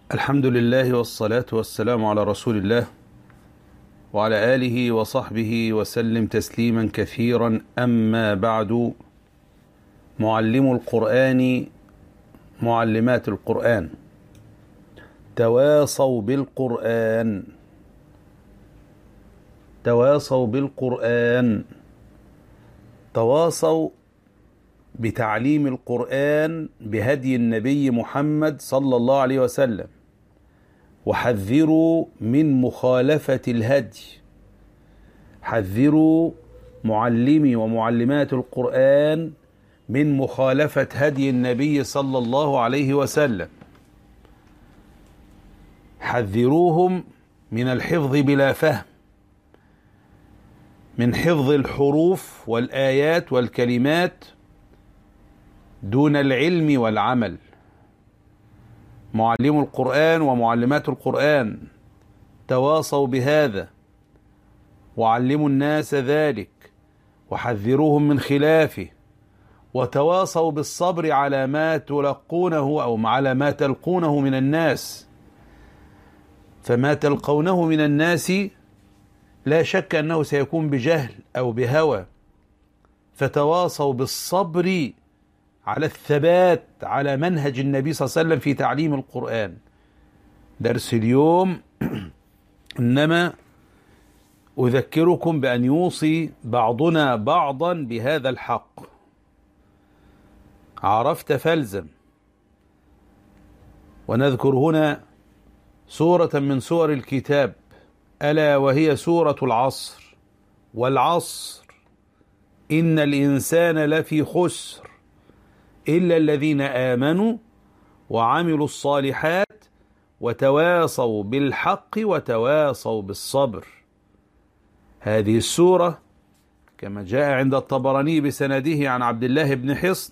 الحمد لله والصلاة والسلام على رسول الله وعلى آله وصحبه وسلم تسليما كثيرا أما بعد معلم القرآن معلمات القرآن تواصوا بالقرآن تواصوا بالقرآن تواصوا بتعليم القرآن بهدي النبي محمد صلى الله عليه وسلم وحذروا من مخالفة الهدي حذروا معلمي ومعلمات القرآن من مخالفة هدي النبي صلى الله عليه وسلم حذروهم من الحفظ بلا فهم من حفظ الحروف والآيات والكلمات دون العلم والعمل معلم القرآن ومعلمات القرآن تواصوا بهذا وعلموا الناس ذلك وحذروهم من خلافه وتواصوا بالصبر على ما تلقونه أو على ما تلقونه من الناس فما تلقونه من الناس لا شك أنه سيكون بجهل أو بهوى فتواصوا بالصبر على الثبات على منهج النبي صلى الله عليه وسلم في تعليم القرآن درس اليوم إنما أذكركم بأن يوصي بعضنا بعضا بهذا الحق عرفت فالزم ونذكر هنا سورة من سور الكتاب ألا وهي سورة العصر والعصر إن الإنسان لفي خسر إلا الذين آمنوا وعملوا الصالحات وتواصوا بالحق وتواصوا بالصبر هذه السورة كما جاء عند الطبراني بسنده عن عبد الله بن حصن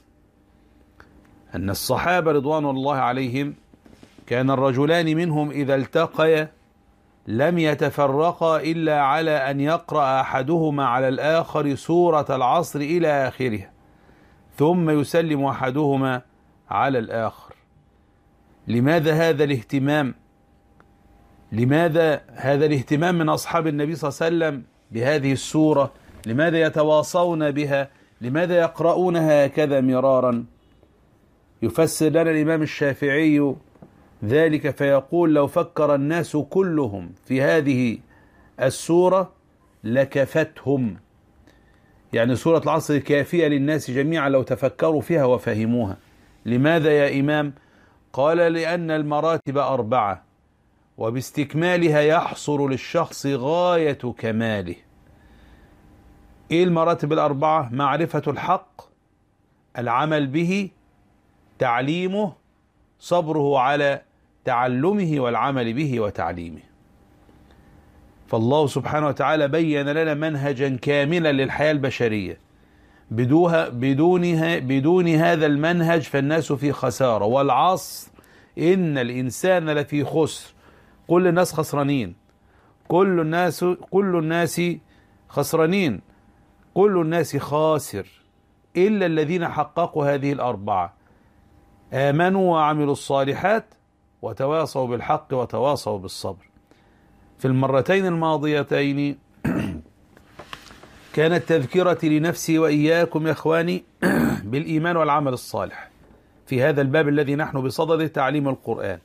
أن الصحابة رضوان الله عليهم كان الرجلان منهم إذا التقيا لم يتفرقا إلا على أن يقرأ أحدهما على الآخر سورة العصر إلى آخرها ثم يسلم أحدهما على الآخر لماذا هذا الاهتمام لماذا هذا الاهتمام من أصحاب النبي صلى الله عليه وسلم بهذه السورة لماذا يتواصون بها لماذا يقرؤونها هكذا مرارا يفسر لنا الإمام الشافعي ذلك فيقول لو فكر الناس كلهم في هذه السورة لكفتهم يعني سورة العصر كافية للناس جميعا لو تفكروا فيها وفهموها لماذا يا إمام قال لأن المراتب أربعة وباستكمالها يحصل للشخص غاية كماله إيه المراتب الأربعة معرفة الحق العمل به تعليمه صبره على تعلمه والعمل به وتعليمه فالله سبحانه وتعالى بين لنا منهجا كاملا للحياة البشرية بدوها بدونها بدون هذا المنهج فالناس في خسارة والعصر إن الإنسان لفي خسر كل الناس خسرانين كل الناس كل الناس خسرانين كل الناس خاسر إلا الذين حققوا هذه الأربعة آمنوا وعملوا الصالحات وتواصوا بالحق وتواصوا بالصبر في المرتين الماضيتين كانت تذكرتي لنفسي وإياكم يا إخواني بالإيمان والعمل الصالح في هذا الباب الذي نحن بصدده تعليم القرآن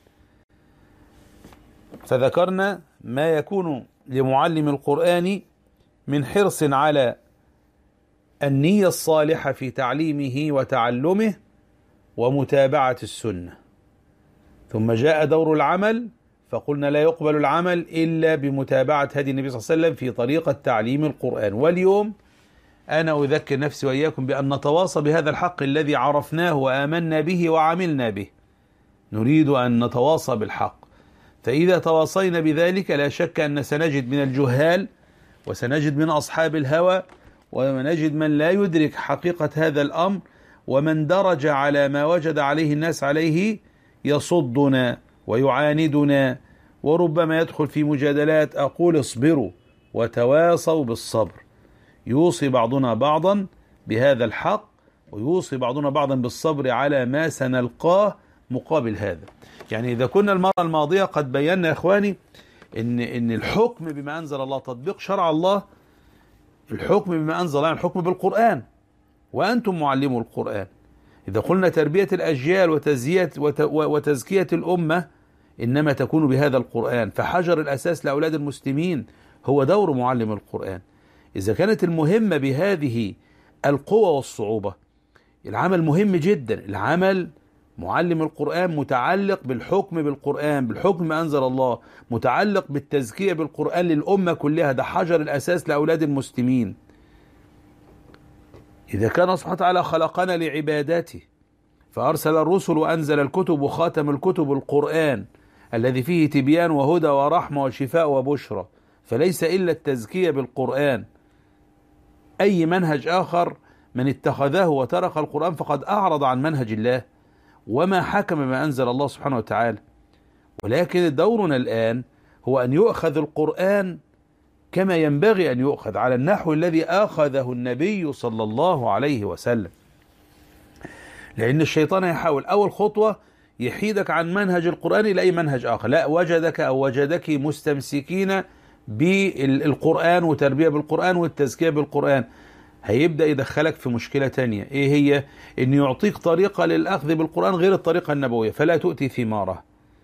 فذكرنا ما يكون لمعلم القرآن من حرص على النية الصالحة في تعليمه وتعلمه ومتابعة السنة ثم جاء دور العمل فقلنا لا يقبل العمل إلا بمتابعة هدي النبي صلى الله عليه وسلم في طريقة تعليم القرآن واليوم أنا أذكر نفسي وإياكم بأن نتواصى بهذا الحق الذي عرفناه وآمنا به وعملنا به نريد أن نتواصى بالحق فإذا تواصينا بذلك لا شك أن سنجد من الجهال وسنجد من أصحاب الهوى ونجد من لا يدرك حقيقة هذا الأمر ومن درج على ما وجد عليه الناس عليه يصدنا ويعاندنا وربما يدخل في مجادلات أقول اصبروا وتواصوا بالصبر يوصي بعضنا بعضا بهذا الحق ويوصي بعضنا بعضا بالصبر على ما سنلقاه مقابل هذا يعني إذا كنا المرة الماضية قد بينا يا إخواني إن, إن الحكم بما أنزل الله تطبيق شرع الله الحكم بما أنزل الله الحكم بالقرآن وأنتم معلموا القرآن إذا قلنا تربية الأجيال وتزكية, وتزكية الأمة إنما تكون بهذا القرآن فحجر الأساس لأولاد المسلمين هو دور معلم القرآن إذا كانت المهمة بهذه القوة والصعوبة العمل مهم جدا العمل معلم القرآن متعلق بالحكم بالقرآن بالحكم ما أنزل الله متعلق بالتزكية بالقرآن للأمة كلها ده حجر الأساس لأولاد المسلمين إذا كان سبحانه وتعالى خلقنا لعبادته فأرسل الرسل وأنزل الكتب وخاتم الكتب القرآن الذي فيه تبيان وهدى ورحمة وشفاء وبشرى فليس إلا التزكية بالقرآن أي منهج آخر من اتخذه وترك القرآن فقد أعرض عن منهج الله وما حكم ما أنزل الله سبحانه وتعالى ولكن دورنا الآن هو أن يؤخذ القرآن كما ينبغي أن يؤخذ على النحو الذي أخذه النبي صلى الله عليه وسلم لأن الشيطان يحاول أول خطوة يحيدك عن منهج القرآن إلى أي منهج آخر لا وجدك أو وجدك مستمسكين بالقرآن وتربية بالقرآن والتزكية بالقرآن هيبدأ يدخلك في مشكلة تانية ايه هي ان يعطيك طريقة للأخذ بالقرآن غير الطريقة النبوية فلا تؤتي ثماره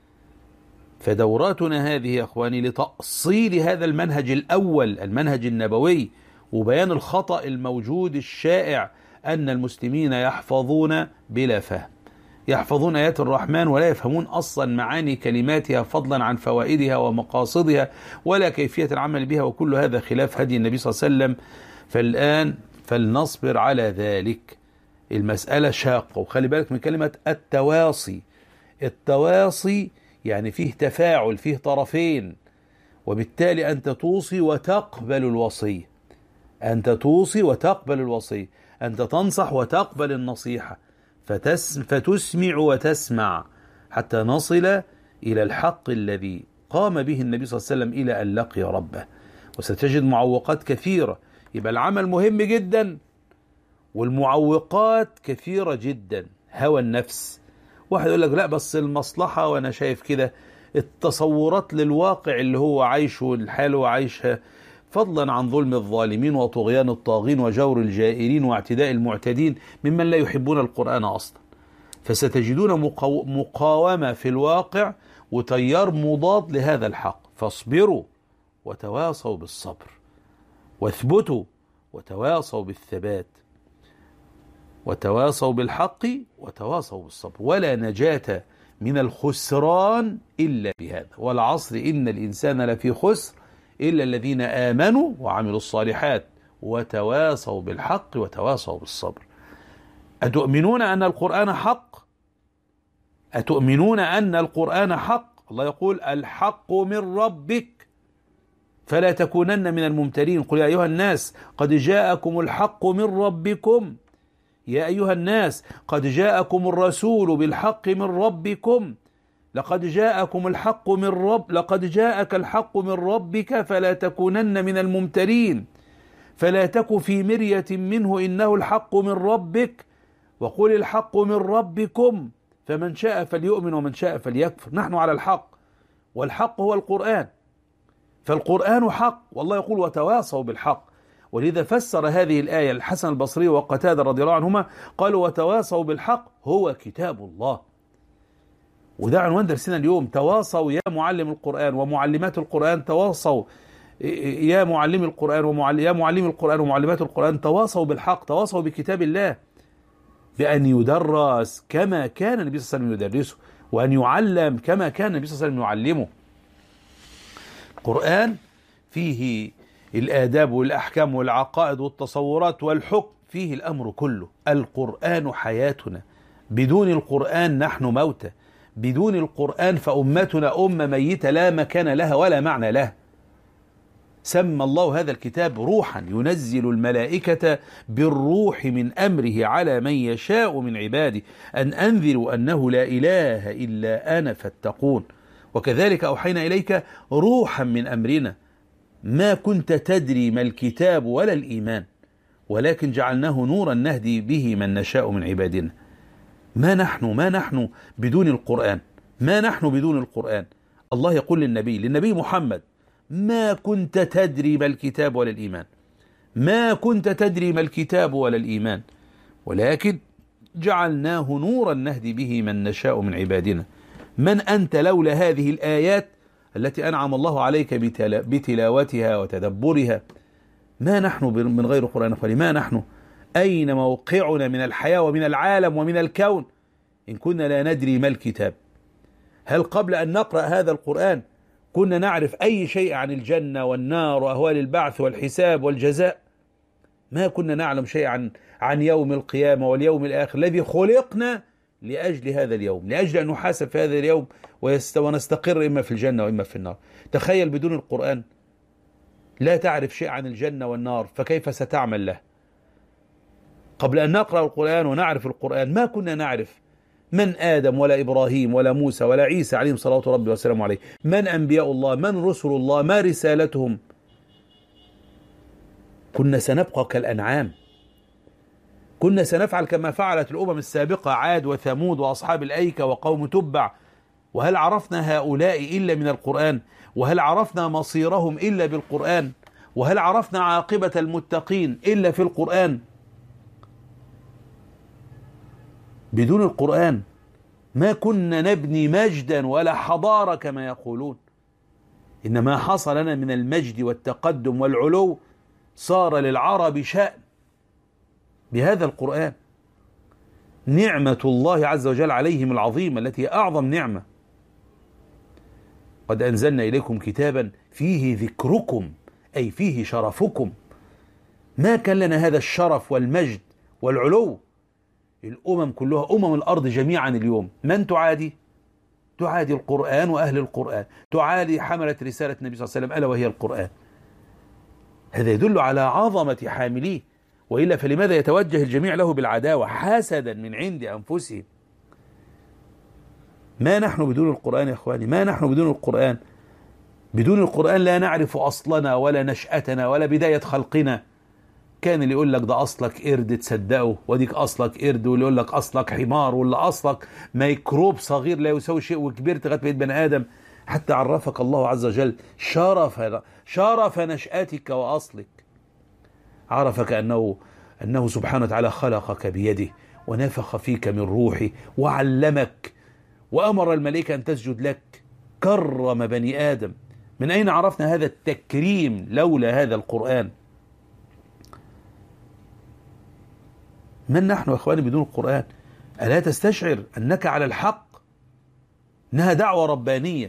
فدوراتنا هذه يا اخواني لتأصيل هذا المنهج الأول المنهج النبوي وبيان الخطأ الموجود الشائع أن المسلمين يحفظون بلا فهم يحفظون آيات الرحمن ولا يفهمون أصلا معاني كلماتها فضلا عن فوائدها ومقاصدها ولا كيفية العمل بها وكل هذا خلاف هدي النبي صلى الله عليه وسلم فالآن فلنصبر على ذلك المسألة شاقة وخلي بالك من كلمة التواصي التواصي يعني فيه تفاعل فيه طرفين وبالتالي أنت توصي وتقبل الوصية أنت توصي وتقبل الوصية أنت تنصح وتقبل النصيحة فتس فتسمع وتسمع حتى نصل إلى الحق الذي قام به النبي صلى الله عليه وسلم إلى أن لقي ربه وستجد معوقات كثيرة يبقى العمل مهم جدا والمعوقات كثيرة جدا هوى النفس واحد يقول لك لا بس المصلحة وانا شايف كده التصورات للواقع اللي هو عايشه الحال اللي هو عايشها فضلا عن ظلم الظالمين وطغيان الطاغين وجور الجائرين واعتداء المعتدين ممن لا يحبون القرآن أصلا فستجدون مقاومة في الواقع وتيار مضاد لهذا الحق فاصبروا وتواصوا بالصبر واثبتوا وتواصوا بالثبات وتواصوا بالحق وتواصوا بالصبر ولا نجاة من الخسران إلا بهذا والعصر إن الإنسان لفي خسر إلا الذين آمنوا وعملوا الصالحات وتواصوا بالحق وتواصوا بالصبر أتؤمنون أن القرآن حق أتؤمنون أن القرآن حق الله يقول الحق من ربك فلا تكونن من الممترين قل يا أيها الناس قد جاءكم الحق من ربكم يا أيها الناس قد جاءكم الرسول بالحق من ربكم لقد جاءكم الحق من رب لقد جاءك الحق من ربك فلا تكونن من الممترين فلا تك في مرية منه إنه الحق من ربك وقل الحق من ربكم فمن شاء فليؤمن ومن شاء فليكفر نحن على الحق والحق هو القرآن فالقرآن حق والله يقول وتواصوا بالحق ولذا فسر هذه الآية الحسن البصري وقتادة رضي الله عنهما قالوا وتواصوا بالحق هو كتاب الله وده عنوان درسنا اليوم تواصوا يا معلم القرآن ومعلمات القرآن تواصوا يا معلم القرآن ومعلم يا معلم القرآن ومعلمات القرآن تواصوا بالحق تواصوا بكتاب الله بأن يدرس كما كان النبي صلى الله عليه وسلم يدرسه وأن يعلم كما كان النبي صلى الله عليه وسلم يعلمه القرآن فيه الآداب والأحكام والعقائد والتصورات والحكم فيه الأمر كله القرآن حياتنا بدون القرآن نحن موتى بدون القرآن فأمتنا أمة ميتة لا مكان لها ولا معنى لها سمى الله هذا الكتاب روحا ينزل الملائكة بالروح من أمره على من يشاء من عباده أن أنذروا أنه لا إله إلا أنا فاتقون وكذلك أوحينا إليك روحا من أمرنا ما كنت تدري ما الكتاب ولا الإيمان ولكن جعلناه نورا نهدي به من نشاء من عبادنا ما نحن ما نحن بدون القرآن ما نحن بدون القرآن الله يقول للنبي للنبي محمد ما كنت تدري ما الكتاب ولا الإيمان ما كنت تدري ما الكتاب ولا الإيمان ولكن جعلناه نورا نهدي به من نشاء من عبادنا من أنت لولا هذه الآيات التي أنعم الله عليك بتلاوتها وتدبرها ما نحن من غير قرآن أخواني ما نحن أين موقعنا من الحياة ومن العالم ومن الكون إن كنا لا ندري ما الكتاب هل قبل أن نقرأ هذا القرآن كنا نعرف أي شيء عن الجنة والنار وأهوال البعث والحساب والجزاء ما كنا نعلم شيء عن عن يوم القيامة واليوم الآخر الذي خلقنا لأجل هذا اليوم لأجل أن نحاسب في هذا اليوم ونستقر إما في الجنة وإما في النار تخيل بدون القرآن لا تعرف شيء عن الجنة والنار فكيف ستعمل له قبل أن نقرأ القرآن ونعرف القرآن ما كنا نعرف من آدم ولا إبراهيم ولا موسى ولا عيسى عليهم صلاة ربي وسلامه عليه من أنبياء الله من رسل الله ما رسالتهم كنا سنبقى كالأنعام كنا سنفعل كما فعلت الأمم السابقة عاد وثمود وأصحاب الأيكة وقوم تبع وهل عرفنا هؤلاء إلا من القرآن وهل عرفنا مصيرهم إلا بالقرآن وهل عرفنا عاقبة المتقين إلا في القرآن بدون القرآن ما كنا نبني مجدا ولا حضارة كما يقولون إنما حصل لنا من المجد والتقدم والعلو صار للعرب شأن بهذا القرآن نعمة الله عز وجل عليهم العظيمة التي هي أعظم نعمة قد أنزلنا إليكم كتابا فيه ذكركم أي فيه شرفكم ما كان لنا هذا الشرف والمجد والعلو الأمم كلها أمم الأرض جميعا اليوم من تعادي تعادي القرآن وأهل القرآن تعادي حملة رسالة النبي صلى الله عليه وسلم ألا وهي القرآن هذا يدل على عظمة حامليه وإلا فلماذا يتوجه الجميع له بالعداوة حسدا من عند أنفسهم ما نحن بدون القرآن يا إخواني ما نحن بدون القرآن بدون القرآن لا نعرف أصلنا ولا نشأتنا ولا بداية خلقنا كان اللي يقول لك ده أصلك قرد تصدقه وديك أصلك قرد واللي يقول لك أصلك حمار واللي أصلك ميكروب صغير لا يساوي شيء وكبرت لغاية بقيت بني آدم حتى عرفك الله عز وجل شرف شرف نشأتك وأصلك عرفك أنه أنه سبحانه وتعالى خلقك بيده ونفخ فيك من روحه وعلمك وأمر الملائكة أن تسجد لك كرم بني آدم من أين عرفنا هذا التكريم لولا هذا القرآن من نحن يا أخواني بدون القرآن ألا تستشعر أنك على الحق إنها دعوة ربانية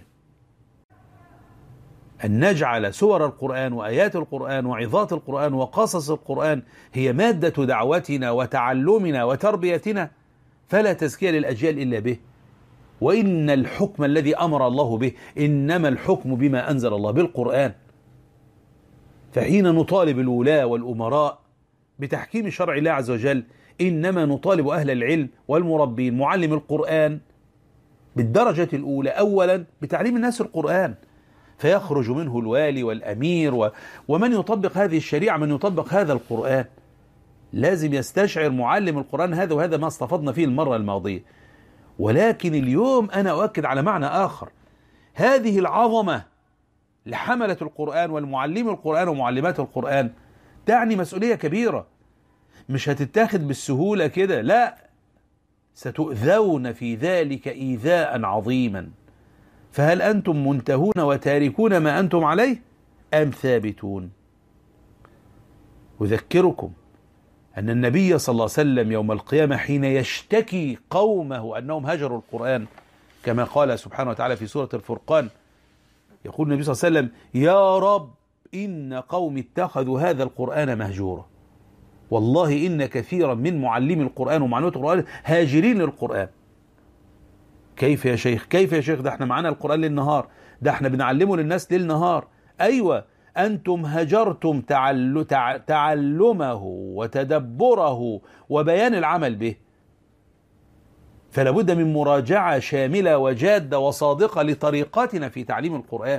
أن نجعل سور القرآن وآيات القرآن وعظات القرآن وقصص القرآن هي مادة دعوتنا وتعلمنا وتربيتنا فلا تزكية للأجيال إلا به وإن الحكم الذي أمر الله به إنما الحكم بما أنزل الله بالقرآن فحين نطالب الولاة والأمراء بتحكيم شرع الله عز وجل إنما نطالب أهل العلم والمربين معلم القرآن بالدرجة الأولى أولا بتعليم الناس القرآن فيخرج منه الوالي والأمير و... ومن يطبق هذه الشريعة من يطبق هذا القرآن لازم يستشعر معلم القرآن هذا وهذا ما استفضنا فيه المرة الماضية ولكن اليوم أنا أؤكد على معنى آخر هذه العظمة لحملة القرآن والمعلم القرآن ومعلمات القرآن تعني مسؤولية كبيرة مش هتتاخد بالسهولة كده لا ستؤذون في ذلك إيذاء عظيما فهل أنتم منتهون وتاركون ما أنتم عليه أم ثابتون أذكركم أن النبي صلى الله عليه وسلم يوم القيامة حين يشتكي قومه أنهم هجروا القرآن كما قال سبحانه وتعالى في سورة الفرقان يقول النبي صلى الله عليه وسلم يا رب إن قوم اتخذوا هذا القرآن مهجورا والله إن كثيرا من معلمي القرآن ومعلومات القرآن هاجرين للقرآن كيف يا شيخ كيف يا شيخ ده احنا معانا القرآن للنهار ده احنا بنعلمه للناس ليل نهار أيوة أنتم هجرتم تعل... تع... تعلمه وتدبره وبيان العمل به فلا بد من مراجعة شاملة وجادة وصادقة لطريقتنا في تعليم القرآن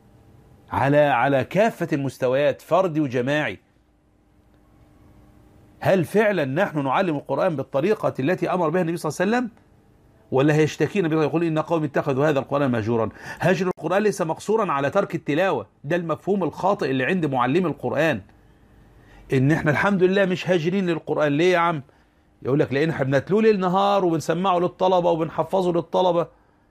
على على كافة المستويات فردي وجماعي هل فعلا نحن نعلم القرآن بالطريقة التي أمر بها النبي صلى الله عليه وسلم ولا هيشتكينا بها يقول إن قوم اتخذوا هذا القرآن مهجورا هجر القرآن ليس مقصورا على ترك التلاوة ده المفهوم الخاطئ اللي عند معلم القرآن إن إحنا الحمد لله مش هاجرين للقرآن ليه يا عم يقول لك لأن احنا بنتلوه ليل نهار وبنسمعه للطلبة وبنحفظه للطلبة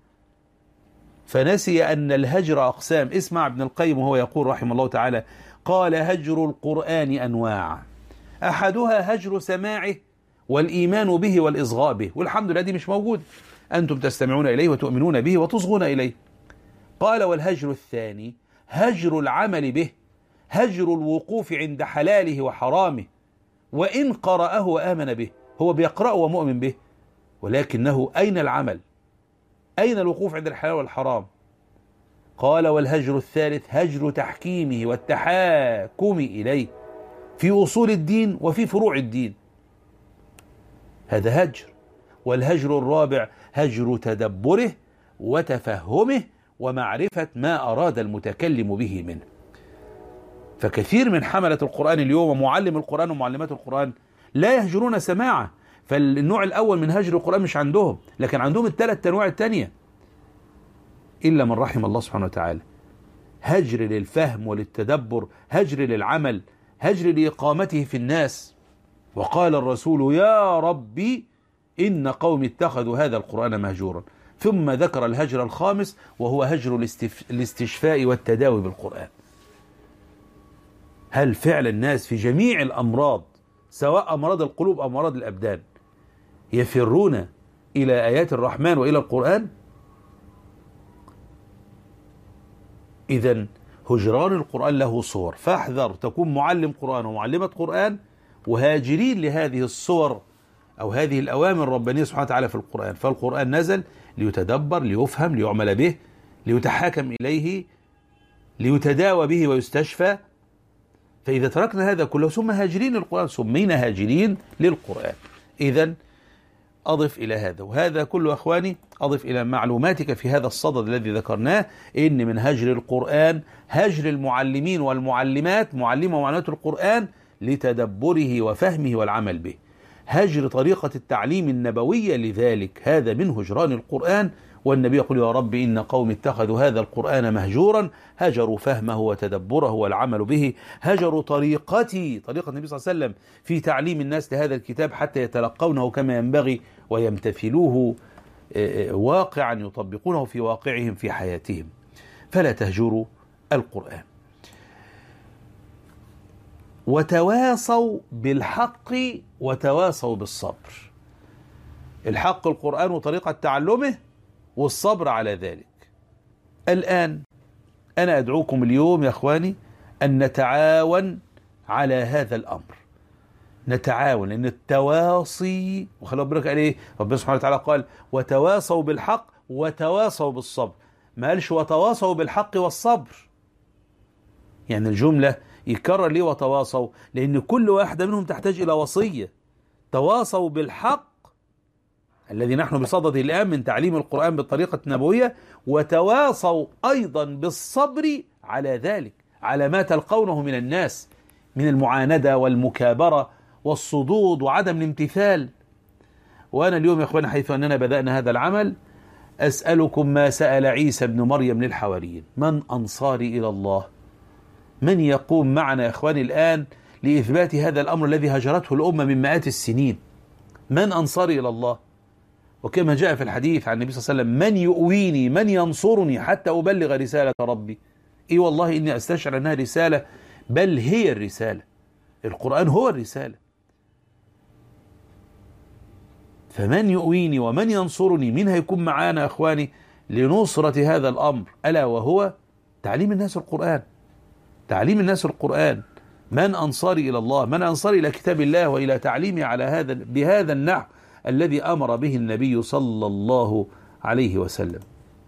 فنسي أن الهجر أقسام اسمع ابن القيم وهو يقول رحمه الله تعالى قال هجر القرآن أنواع أحدها هجر سماعه والإيمان به والإصغاء به والحمد لله دي مش موجود أنتم تستمعون إليه وتؤمنون به وتصغون إليه قال والهجر الثاني هجر العمل به هجر الوقوف عند حلاله وحرامه وإن قرأه وآمن به هو بيقرأه ومؤمن به ولكنه أين العمل أين الوقوف عند الحلال والحرام قال والهجر الثالث هجر تحكيمه والتحاكم إليه في أصول الدين وفي فروع الدين هذا هجر والهجر الرابع هجر تدبره وتفهمه ومعرفة ما أراد المتكلم به منه فكثير من حملة القرآن اليوم ومعلم القرآن ومعلمات القرآن لا يهجرون سماعه فالنوع الأول من هجر القرآن مش عندهم لكن عندهم الثلاث أنواع الثانية إلا من رحم الله سبحانه وتعالى هجر للفهم وللتدبر هجر للعمل هجر لإقامته في الناس وقال الرسول يا ربي إن قوم اتخذوا هذا القرآن مهجورا ثم ذكر الهجر الخامس وهو هجر الاستشفاء والتداوي بالقرآن هل فعل الناس في جميع الأمراض سواء أمراض القلوب أو أمراض الأبدان يفرون إلى آيات الرحمن وإلى القرآن إذا هجران القرآن له صور فاحذر تكون معلم قرآن ومعلمة قرآن وهاجرين لهذه الصور أو هذه الأوامر الربانية سبحانه وتعالى في القرآن فالقرآن نزل ليتدبر ليفهم ليعمل به ليتحاكم إليه ليتداوى به ويستشفى فإذا تركنا هذا كله ثم هاجرين للقرآن سمينا هاجرين للقرآن إذا أضف إلى هذا وهذا كله أخواني أضف إلى معلوماتك في هذا الصدد الذي ذكرناه إن من هجر القرآن هجر المعلمين والمعلمات معلمة ومعلمات القرآن لتدبره وفهمه والعمل به هجر طريقة التعليم النبوية لذلك هذا من هجران القرآن والنبي يقول يا رب إن قوم اتخذوا هذا القرآن مهجورا هجروا فهمه وتدبره والعمل به هجروا طريقتي طريقة النبي صلى الله عليه وسلم في تعليم الناس لهذا الكتاب حتى يتلقونه كما ينبغي ويمتثلوه واقعا يطبقونه في واقعهم في حياتهم فلا تهجروا القرآن وتواصوا بالحق وتواصوا بالصبر الحق القرآن وطريقة تعلمه والصبر على ذلك الآن أنا أدعوكم اليوم يا أخواني أن نتعاون على هذا الأمر نتعاون لأن التواصي وخلوا بالك قال إيه ربنا سبحانه وتعالى قال وتواصوا بالحق وتواصوا بالصبر ما قالش وتواصوا بالحق والصبر يعني الجملة يكرر ليه وتواصوا لأن كل واحدة منهم تحتاج إلى وصية تواصوا بالحق الذي نحن بصدده الآن من تعليم القرآن بالطريقة النبوية وتواصوا أيضا بالصبر على ذلك على ما تلقونه من الناس من المعاندة والمكابرة والصدود وعدم الامتثال وأنا اليوم يا أخوانا حيث أننا بدأنا هذا العمل أسألكم ما سأل عيسى بن مريم للحواريين من أنصاري إلى الله من يقوم معنا يا إخواني الآن لإثبات هذا الأمر الذي هجرته الأمة من مئات السنين من أنصاري إلى الله وكما جاء في الحديث عن النبي صلى الله عليه وسلم من يؤويني من ينصرني حتى أبلغ رسالة ربي إي والله إني أستشعر أنها رسالة بل هي الرسالة القرآن هو الرسالة فمن يؤويني ومن ينصرني من هيكون معانا أخواني لنصرة هذا الأمر ألا وهو تعليم الناس القرآن تعليم الناس القرآن من أنصاري إلى الله من أنصاري إلى كتاب الله وإلى تعليمي على هذا بهذا النحو الذي أمر به النبي صلى الله عليه وسلم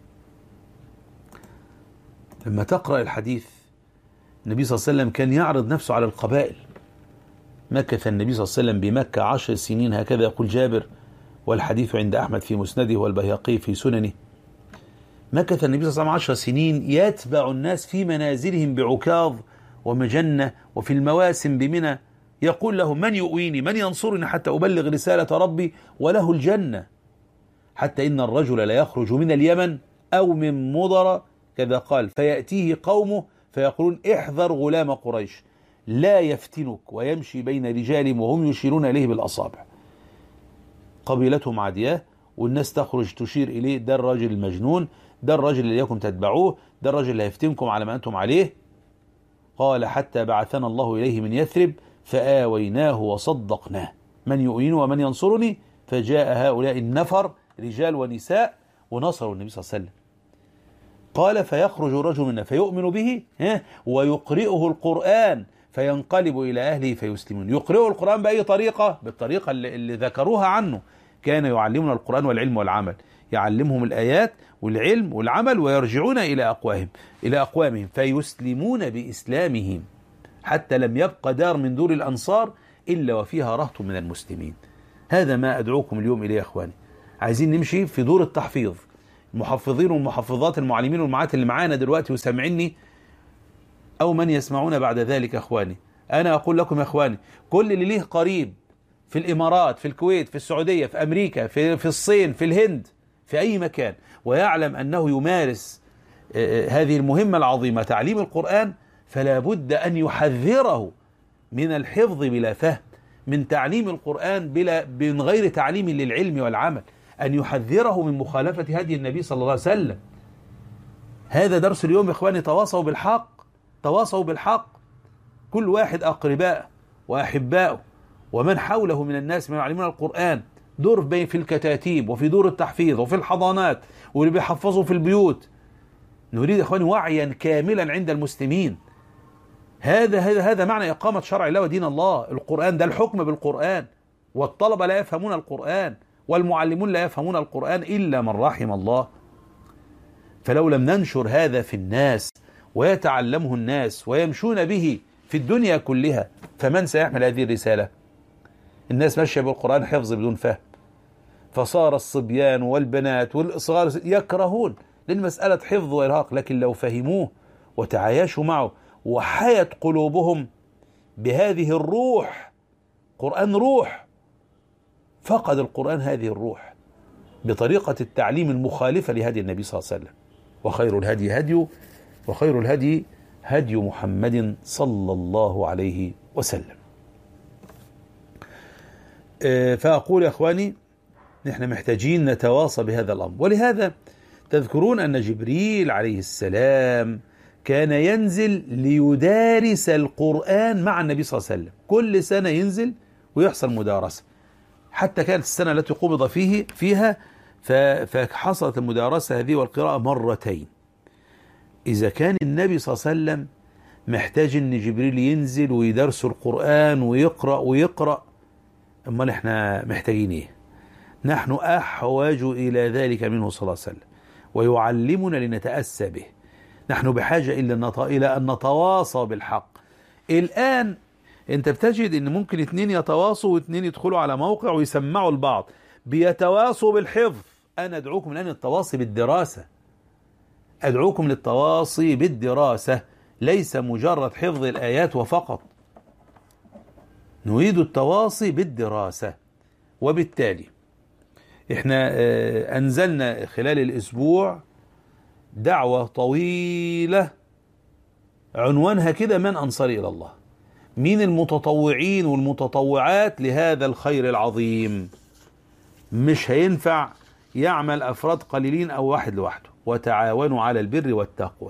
لما تقرأ الحديث النبي صلى الله عليه وسلم كان يعرض نفسه على القبائل مكث النبي صلى الله عليه وسلم بمكة عشر سنين هكذا يقول جابر والحديث عند أحمد في مسنده والبيهقي في سننه مكث النبي صلى الله عليه وسلم عشر سنين يتبع الناس في منازلهم بعكاظ ومجنة وفي المواسم بمنى يقول له من يؤويني من ينصرني حتى أبلغ رسالة ربي وله الجنة حتى إن الرجل لا يخرج من اليمن أو من مضر كذا قال فيأتيه قومه فيقولون احذر غلام قريش لا يفتنك ويمشي بين رجال وهم يشيرون إليه بالأصابع قبيلتهم عادية والناس تخرج تشير إليه ده الراجل المجنون ده الراجل اللي ليكم تتبعوه ده الراجل اللي هيفتنكم على ما أنتم عليه قال حتى بعثنا الله إليه من يثرب فآويناه وصدقناه من يؤين ومن ينصرني فجاء هؤلاء النفر رجال ونساء ونصروا النبي صلى الله عليه وسلم قال فيخرج رجل منا فيؤمن به ويقرئه القرآن فينقلب إلى أهله فيسلمون يقرئه القرآن بأي طريقة بالطريقة اللي, اللي ذكروها عنه كان يعلمنا القرآن والعلم والعمل يعلمهم الآيات والعلم والعمل ويرجعون إلى أقوامهم إلى أقوامهم فيسلمون بإسلامهم حتى لم يبقى دار من دور الأنصار إلا وفيها رهط من المسلمين هذا ما أدعوكم اليوم إليه يا أخواني عايزين نمشي في دور التحفيظ المحفظين والمحفظات المعلمين والمعات اللي معانا دلوقتي وسامعيني أو من يسمعون بعد ذلك أخواني أنا أقول لكم يا أخواني كل اللي ليه قريب في الإمارات في الكويت في السعودية في أمريكا في, في الصين في الهند في أي مكان ويعلم أنه يمارس هذه المهمة العظيمة تعليم القرآن فلا بد أن يحذره من الحفظ بلا فهم من تعليم القرآن بلا من غير تعليم للعلم والعمل أن يحذره من مخالفة هدي النبي صلى الله عليه وسلم هذا درس اليوم يا إخواني تواصوا بالحق تواصوا بالحق كل واحد أقرباء وأحباء ومن حوله من الناس من يعلمون القرآن دور بين في الكتاتيب وفي دور التحفيظ وفي الحضانات واللي بيحفظوا في البيوت نريد يا إخواني وعيا كاملا عند المسلمين هذا هذا هذا معنى إقامة شرع الله ودين الله القرآن ده الحكم بالقرآن والطلبة لا يفهمون القرآن والمعلمون لا يفهمون القرآن إلا من رحم الله فلو لم ننشر هذا في الناس ويتعلمه الناس ويمشون به في الدنيا كلها فمن سيحمل هذه الرسالة الناس ماشية بالقرآن حفظ بدون فهم فصار الصبيان والبنات والصغار يكرهون لأن مسألة حفظ وإرهاق لكن لو فهموه وتعايشوا معه وحيت قلوبهم بهذه الروح قرآن روح فقد القرآن هذه الروح بطريقة التعليم المخالفة لهدي النبي صلى الله عليه وسلم وخير الهدي هدي وخير الهدي هدي محمد صلى الله عليه وسلم فأقول يا أخواني نحن محتاجين نتواصى بهذا الأمر ولهذا تذكرون أن جبريل عليه السلام كان ينزل ليدارس القرآن مع النبي صلى الله عليه وسلم كل سنة ينزل ويحصل مدارسة حتى كانت السنة التي قبض فيه فيها فحصلت المدارسة هذه والقراءة مرتين إذا كان النبي صلى الله عليه وسلم محتاج ان جبريل ينزل ويدرس القرآن ويقرأ ويقرأ امال احنا محتاجين ايه نحن احوج الى ذلك منه صلى الله عليه وسلم ويعلمنا لنتأسى به نحن بحاجة إلى أن نتواصى بالحق الآن أنت بتجد أن ممكن اتنين يتواصوا واتنين يدخلوا على موقع ويسمعوا البعض بيتواصوا بالحفظ أنا أدعوكم الآن للتواصي بالدراسة أدعوكم للتواصي بالدراسة ليس مجرد حفظ الآيات وفقط نريد التواصي بالدراسة وبالتالي احنا أنزلنا خلال الأسبوع دعوة طويلة عنوانها كده من أنصاري إلى الله مين المتطوعين والمتطوعات لهذا الخير العظيم مش هينفع يعمل أفراد قليلين أو واحد لوحده وتعاونوا على البر والتقوى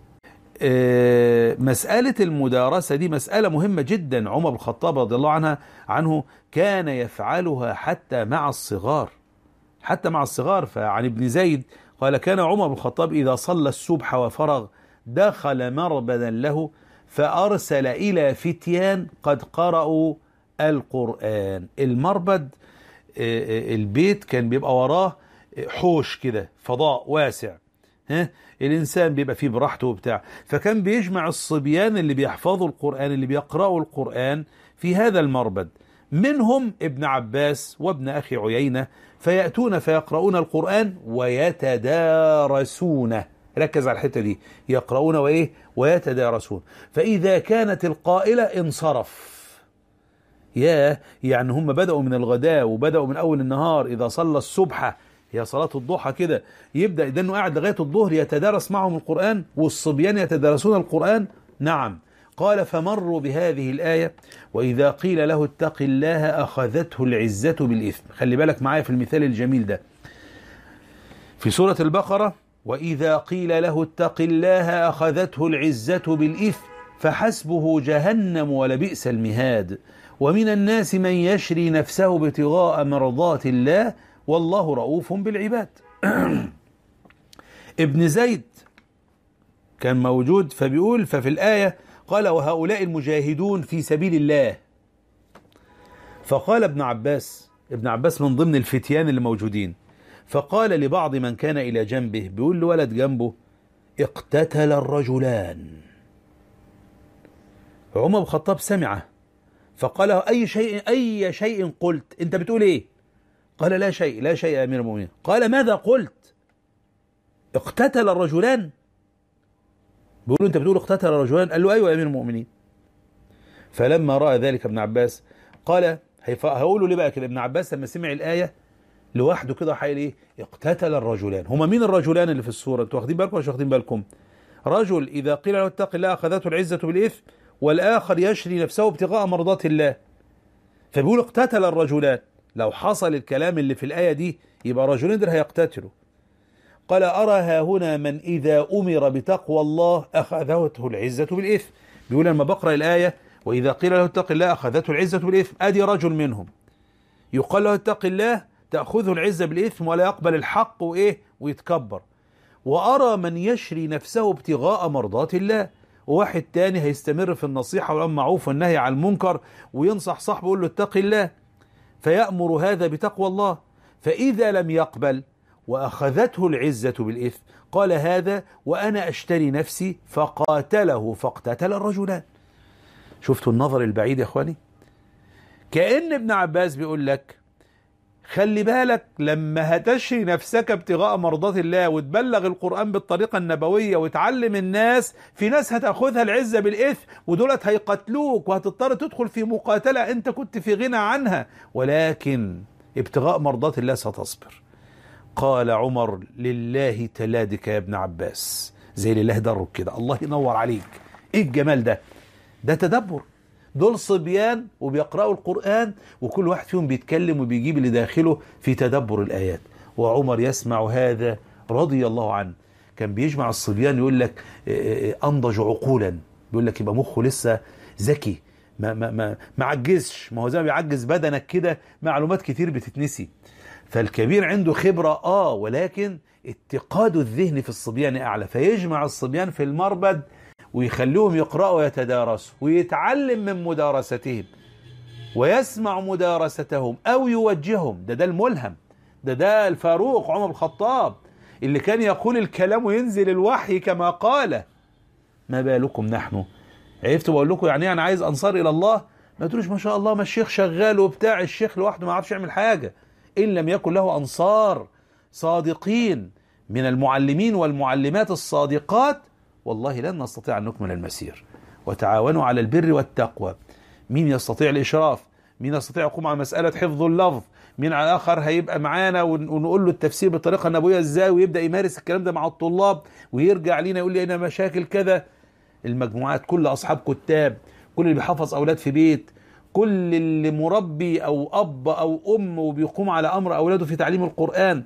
مسألة المدارسة دي مسألة مهمة جدا عمر بن الخطاب رضي الله عنها عنه كان يفعلها حتى مع الصغار حتى مع الصغار فعن ابن زيد قال كان عمر بن الخطاب إذا صلى الصبح وفرغ دخل مربدا له فأرسل إلى فتيان قد قرأوا القرآن المربد البيت كان بيبقى وراه حوش كده فضاء واسع ها الإنسان بيبقى فيه براحته وبتاع فكان بيجمع الصبيان اللي بيحفظوا القرآن اللي بيقرأوا القرآن في هذا المربد منهم ابن عباس وابن أخي عيينة فيأتون فيقرؤون القرآن ويتدارسونه ركز على الحتة دي يقرؤون وإيه ويتدارسون فإذا كانت القائلة انصرف ياه يعني هم بدأوا من الغداء وبدأوا من أول النهار إذا صلى الصبح هي صلاة الضحى كده يبدأ ده إنه قاعد لغاية الظهر يتدارس معهم القرآن والصبيان يتدارسون القرآن نعم قال فمروا بهذه الآية وإذا قيل له اتق الله أخذته العزة بالإثم خلي بالك معايا في المثال الجميل ده في سورة البقرة وإذا قيل له اتق الله أخذته العزة بالإثم فحسبه جهنم ولبئس المهاد ومن الناس من يشري نفسه ابتغاء مرضات الله والله رؤوف بالعباد ابن زيد كان موجود فبيقول ففي الآية قال وهؤلاء المجاهدون في سبيل الله فقال ابن عباس ابن عباس من ضمن الفتيان اللي موجودين فقال لبعض من كان إلى جنبه بيقول له ولد جنبه اقتتل الرجلان عمر بن الخطاب سمعه فقال له أي شيء أي شيء قلت أنت بتقول إيه قال لا شيء لا شيء يا أمير المؤمنين قال ماذا قلت اقتتل الرجلان بيقولوا أنت بتقول اقتتل الرجلان قال له أيوة يا أمير المؤمنين فلما رأى ذلك ابن عباس قال هقوله ليه بقى كده ابن عباس لما سمع الآية لوحده كده حيل ايه اقتتل الرجلان هما مين الرجلان اللي في السورة انتوا واخدين بالكم ولا مش واخدين بالكم رجل إذا قيل له اتق الله أخذته العزة بالإثم والآخر يشري نفسه ابتغاء مرضات الله فبيقول اقتتل الرجلان لو حصل الكلام اللي في الآية دي يبقى رجلين دول هيقتتلوا قال أرى ها هنا من إذا أمر بتقوى الله أخذته العزة بالإثم بيقول لما بقرأ الآية وإذا قيل له اتق الله أخذته العزة بالإثم أدي رجل منهم يقال له اتق الله تأخذه العزة بالإثم ولا يقبل الحق وإيه ويتكبر وأرى من يشري نفسه ابتغاء مرضات الله وواحد تاني هيستمر في النصيحة والأمر معروف والنهي عن المنكر وينصح صاحبه يقول له اتق الله فيأمر هذا بتقوى الله فإذا لم يقبل وأخذته العزة بالإثم قال هذا وأنا أشتري نفسي فقاتله فاقتتل الرجلان شفتوا النظر البعيد يا إخواني كأن ابن عباس بيقول لك خلي بالك لما هتشري نفسك ابتغاء مرضات الله وتبلغ القرآن بالطريقة النبوية وتعلم الناس في ناس هتاخدها العزة بالإثم ودولت هيقتلوك وهتضطر تدخل في مقاتلة أنت كنت في غنى عنها ولكن ابتغاء مرضات الله ستصبر قال عمر لله تلادك يا ابن عباس زي لله درك كده الله ينور عليك ايه الجمال ده ده تدبر دول صبيان وبيقرأوا القرآن وكل واحد فيهم بيتكلم وبيجيب اللي داخله في تدبر الآيات وعمر يسمع هذا رضي الله عنه كان بيجمع الصبيان يقول لك أنضج عقولا بيقول لك يبقى مخه لسه ذكي ما ما ما ما عجزش ما هو زي ما بيعجز بدنك كده معلومات كتير بتتنسي فالكبير عنده خبرة اه ولكن اتقاد الذهن في الصبيان اعلى فيجمع الصبيان في المربد ويخليهم يقرأوا ويتدارسوا ويتعلم من مدارستهم ويسمع مدارستهم أو يوجههم ده ده الملهم ده ده الفاروق عمر بن الخطاب اللي كان يقول الكلام وينزل الوحي كما قال ما بالكم نحن عرفت بقول لكم يعني انا عايز انصار الى الله ما تقولوش ما شاء الله ما الشيخ شغال وبتاع الشيخ لوحده ما يعرفش يعمل حاجه ان لم يكن له انصار صادقين من المعلمين والمعلمات الصادقات والله لن نستطيع أن نكمل المسير وتعاونوا على البر والتقوى مين يستطيع الإشراف مين يستطيع يقوم على مسألة حفظ اللفظ مين على آخر هيبقى معانا ونقول له التفسير بالطريقة النبوية إزاي ويبدأ يمارس الكلام ده مع الطلاب ويرجع لينا يقول لي أنا مشاكل كذا المجموعات كل أصحاب كتاب كل اللي بيحفظ أولاد في بيت كل اللي مربي أو أب أو أم وبيقوم على أمر أولاده في تعليم القرآن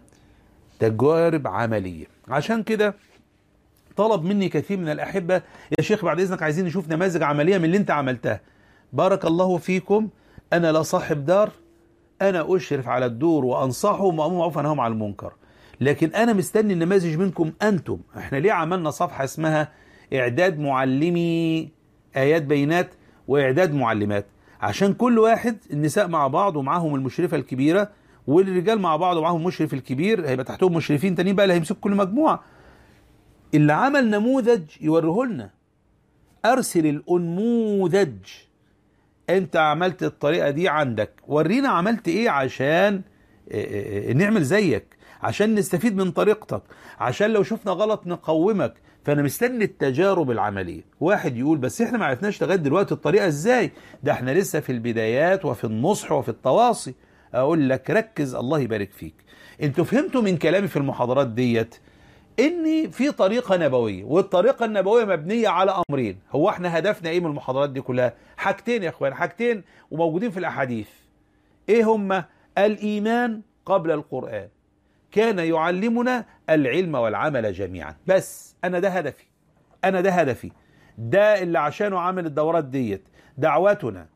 تجارب عملية عشان كده طلب مني كثير من الأحبة يا شيخ بعد إذنك عايزين نشوف نماذج عملية من اللي أنت عملتها بارك الله فيكم أنا لا صاحب دار أنا أشرف على الدور وأنصحهم وأمر معروف أنهم على المنكر لكن أنا مستني النماذج منكم أنتم إحنا ليه عملنا صفحة اسمها إعداد معلمي آيات بينات وإعداد معلمات عشان كل واحد النساء مع بعض ومعاهم المشرفة الكبيرة والرجال مع بعض ومعاهم المشرف الكبير هيبقى تحتهم مشرفين تانيين بقى اللي هيمسكوا كل مجموعة اللي عمل نموذج يوريه لنا ارسل الانموذج انت عملت الطريقه دي عندك ورينا عملت ايه عشان نعمل زيك عشان نستفيد من طريقتك عشان لو شفنا غلط نقومك فانا مستني التجارب العمليه واحد يقول بس احنا ما عرفناش لغايه دلوقتي الطريقه ازاي ده احنا لسه في البدايات وفي النصح وفي التواصي اقول لك ركز الله يبارك فيك انتوا فهمتوا من كلامي في المحاضرات ديت ان في طريقه نبويه والطريقه النبويه مبنيه على امرين هو احنا هدفنا ايه من المحاضرات دي كلها حاجتين يا اخوان حاجتين وموجودين في الاحاديث ايه هما الايمان قبل القران كان يعلمنا العلم والعمل جميعا بس انا ده هدفي انا ده هدفي ده اللي عشانه عامل الدورات ديت دعوتنا